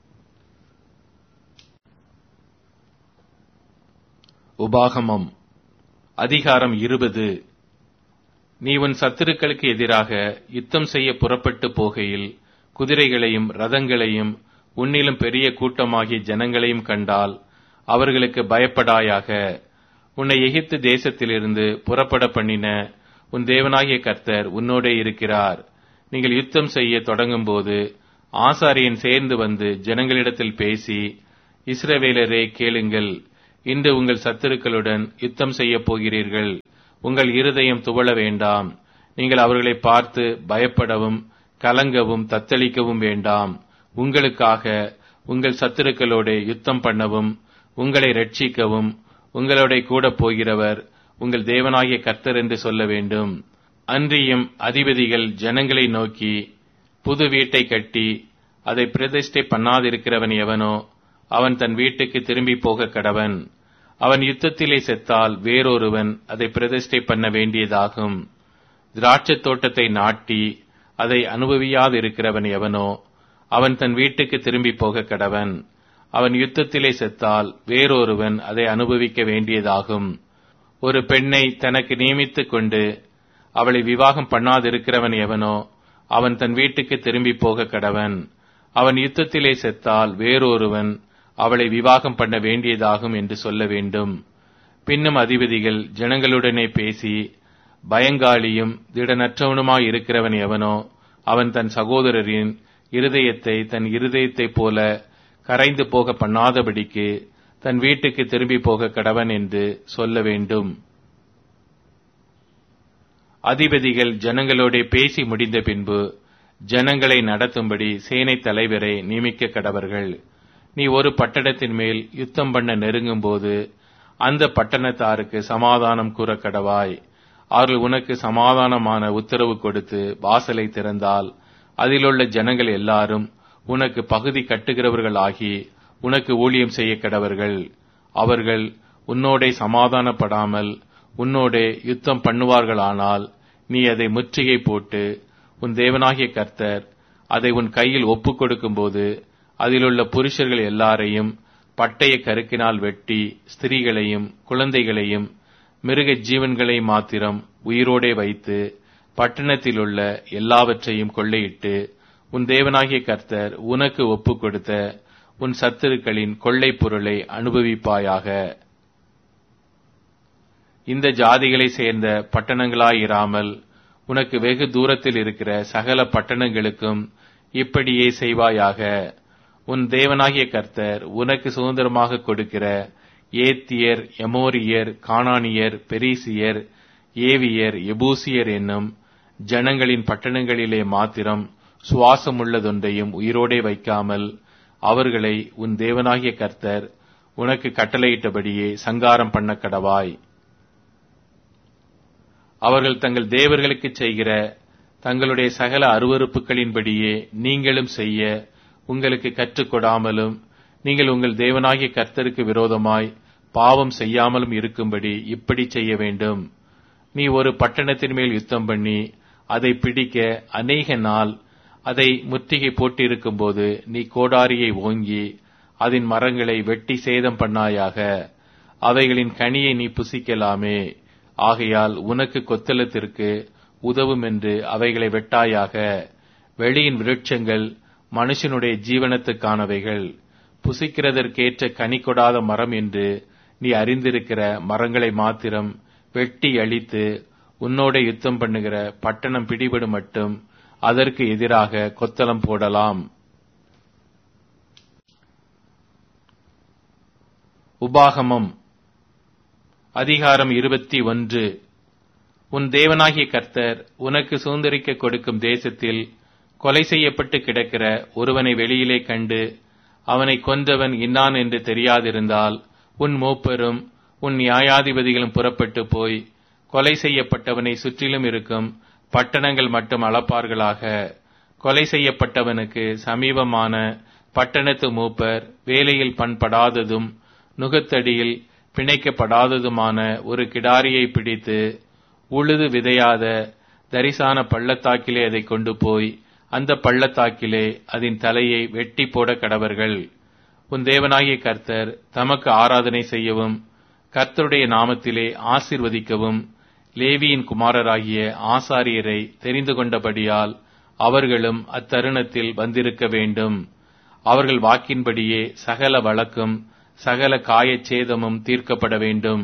உபாகமம் அதிகாரம் இருபது நீ உன் சத்துருக்களுக்கு எதிராக யுத்தம் செய்ய புறப்பட்டு போகையில் குதிரைகளையும் ரதங்களையும் உன்னிலும் பெரிய கூட்டமாகிய ஜனங்களையும் கண்டால் அவர்களுக்கு பயப்படாயாக உன்னை எகிப்து தேசத்திலிருந்து புறப்பட பண்ணின உன் தேவனாகிய கர்த்தர் உன்னோடே இருக்கிறார் நீங்கள் யுத்தம் செய்ய தொடங்கும்போது ஆசாரியன் சேர்ந்து வந்து ஜனங்களிடத்தில் பேசி இஸ்ரவேலரே கேளுங்கள் இன்று உங்கள் சத்துருக்களுடன் யுத்தம் செய்யப் போகிறீர்கள் உங்கள் இருதயம் துவள வேண்டாம் நீங்கள் அவர்களை பார்த்து பயப்படவும் கலங்கவும் தத்தளிக்கவும் வேண்டாம் உங்களுக்காக உங்கள் சத்துருக்களோட யுத்தம் பண்ணவும் உங்களை ரட்சிக்கவும் உங்களோட கூட போகிறவர் உங்கள் தேவனாகிய கர்த்தர் என்று சொல்ல வேண்டும் அன்றியும் அதிபதிகள் ஜனங்களை நோக்கி புது வீட்டை கட்டி அதை பிரதிஷ்டை பண்ணாதிருக்கிறவன் எவனோ அவன் தன் வீட்டுக்கு திரும்பி போக கடவன் அவன் யுத்தத்திலே செத்தால் வேறொருவன் அதை பிரதிஷ்டை பண்ண வேண்டியதாகும் திராட்சத் தோட்டத்தை நாட்டி அதை அனுபவியாதிருக்கிறவன் எவனோ அவன் தன் வீட்டுக்கு திரும்பி போக கடவன் அவன் யுத்தத்திலே செத்தால் வேறொருவன் அதை அனுபவிக்க வேண்டியதாகும் ஒரு பெண்ணை தனக்கு நியமித்துக் கொண்டு அவளை விவாகம் பண்ணாதிருக்கிறவன் எவனோ அவன் தன் வீட்டுக்கு திரும்பி போக கடவன் அவன் யுத்தத்திலே செத்தால் வேறொருவன் அவளை விவாகம் பண்ண வேண்டியதாகும் என்று சொல்ல வேண்டும் பின்னும் அதிபதிகள் ஜனங்களுடனே பேசி பயங்காளியும் திடனற்றவனுமாய் இருக்கிறவன் எவனோ அவன் தன் சகோதரரின் இருதயத்தை தன் இருதயத்தைப் போல கரைந்து போக பண்ணாதபடிக்கு தன் வீட்டுக்கு திரும்பி போக கடவன் என்று சொல்ல வேண்டும் அதிபதிகள் ஜனங்களோடே பேசி முடிந்த பின்பு ஜனங்களை நடத்தும்படி சேனை தலைவரை நியமிக்க கடவர்கள் நீ ஒரு பட்டணத்தின் மேல் யுத்தம் பண்ண நெருங்கும் போது அந்த பட்டணத்தாருக்கு சமாதானம் கூற கடவாய் அவர்கள் உனக்கு சமாதானமான உத்தரவு கொடுத்து வாசலை திறந்தால் அதிலுள்ள ஜனங்கள் எல்லாரும் உனக்கு பகுதி கட்டுகிறவர்கள் ஆகி உனக்கு ஊழியம் செய்ய கடவர்கள் அவர்கள் உன்னோடே சமாதானப்படாமல் உன்னோடே யுத்தம் பண்ணுவார்களானால் நீ அதை முற்றுகை போட்டு உன் தேவனாகிய கர்த்தர் அதை உன் கையில் ஒப்புக் கொடுக்கும்போது அதிலுள்ள புருஷர்கள் எல்லாரையும் பட்டய கருக்கினால் வெட்டி ஸ்திரீகளையும் குழந்தைகளையும் மிருக ஜீவன்களை மாத்திரம் உயிரோடே வைத்து பட்டணத்திலுள்ள எல்லாவற்றையும் கொள்ளையிட்டு உன் தேவனாகிய கர்த்தர் உனக்கு ஒப்புக் கொடுத்த உன் சத்துருக்களின் கொள்ளைப் பொருளை அனுபவிப்பாயாக இந்த ஜாதிகளை சேர்ந்த பட்டணங்களாயிராமல் உனக்கு வெகு தூரத்தில் இருக்கிற சகல பட்டணங்களுக்கும் இப்படியே செய்வாயாக உன் தேவனாகிய கர்த்தர் உனக்கு சுதந்திரமாக கொடுக்கிற ஏத்தியர் எமோரியர் கானானியர் பெரிசியர் ஏவியர் எபூசியர் என்னும் ஜனங்களின் பட்டணங்களிலே மாத்திரம் சுவாசமுள்ளதொன்றையும் உயிரோடே வைக்காமல் அவர்களை உன் தேவனாகிய கர்த்தர் உனக்கு கட்டளையிட்டபடியே சங்காரம் பண்ண கடவாய் அவர்கள் தங்கள் தேவர்களுக்கு செய்கிற தங்களுடைய சகல அருவறுப்புகளின்படியே நீங்களும் செய்ய உங்களுக்கு கற்றுக்கொடாமலும் நீங்கள் உங்கள் தேவனாகிய கர்த்தருக்கு விரோதமாய் பாவம் செய்யாமலும் இருக்கும்படி இப்படி செய்ய வேண்டும் நீ ஒரு பட்டணத்தின் மேல் யுத்தம் பண்ணி அதை பிடிக்க அநேக நாள் அதை முற்றுகை போட்டிருக்கும் போது நீ கோடாரியை ஓங்கி அதன் மரங்களை வெட்டி சேதம் பண்ணாயாக அவைகளின் கனியை நீ புசிக்கலாமே ஆகையால் உனக்கு கொத்தளத்திற்கு உதவும் என்று அவைகளை வெட்டாயாக வெளியின் விருட்சங்கள் மனுஷனுடைய ஜீவனத்துக்கானவைகள் புசிக்கிறதற்கேற்ற கனி கொடாத மரம் என்று நீ அறிந்திருக்கிற மரங்களை மாத்திரம் வெட்டி அழித்து உன்னோட யுத்தம் பண்ணுகிற பட்டணம் பிடிபடும் மட்டும் அதற்கு எதிராக கொத்தளம் போடலாம் உபாகமம் அதிகாரம் இருபத்தி ஒன்று உன் தேவனாகிய கர்த்தர் உனக்கு சுதந்திரிக்க கொடுக்கும் தேசத்தில் கொலை செய்யப்பட்டு கிடக்கிற ஒருவனை வெளியிலே கண்டு அவனை கொன்றவன் இன்னான் என்று தெரியாதிருந்தால் உன் மூப்பரும் உன் நியாயாதிபதிகளும் புறப்பட்டு போய் கொலை செய்யப்பட்டவனை சுற்றிலும் இருக்கும் பட்டணங்கள் மட்டும் அளப்பார்களாக கொலை செய்யப்பட்டவனுக்கு சமீபமான பட்டணத்து மூப்பர் வேலையில் பண்படாததும் நுகத்தடியில் பிணைக்கப்படாததுமான ஒரு கிடாரியை பிடித்து உழுது விதையாத தரிசான பள்ளத்தாக்கிலே அதை கொண்டு போய் அந்த பள்ளத்தாக்கிலே அதன் தலையை வெட்டி போட கடவர்கள் உன் தேவனாகிய கர்த்தர் தமக்கு ஆராதனை செய்யவும் கர்த்தருடைய நாமத்திலே ஆசிர்வதிக்கவும் லேவியின் குமாரராகிய ஆசாரியரை தெரிந்து கொண்டபடியால் அவர்களும் அத்தருணத்தில் வந்திருக்க வேண்டும் அவர்கள் வாக்கின்படியே சகல வழக்கும் சகல காயச்சேதமும் தீர்க்கப்பட வேண்டும்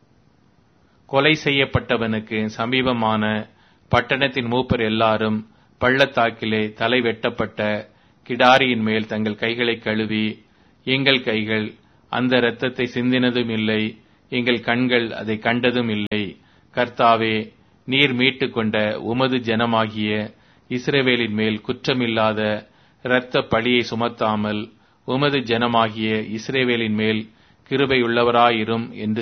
கொலை செய்யப்பட்டவனுக்கு சமீபமான பட்டணத்தின் மூப்பர் எல்லாரும் பள்ளத்தாக்கிலே தலை வெட்டப்பட்ட கிடாரியின் மேல் தங்கள் கைகளை கழுவி எங்கள் கைகள் அந்த இரத்தத்தை சிந்தினதும் இல்லை எங்கள் கண்கள் அதை கண்டதும் இல்லை கர்த்தாவே நீர் மீட்டுக் கொண்ட உமது ஜனமாகிய இஸ்ரவேலின் மேல் குற்றமில்லாத இரத்த பழியை சுமத்தாமல் உமது ஜனமாகிய இஸ்ரவேலின் மேல் கிருபையுள்ளவராயிரும் என்று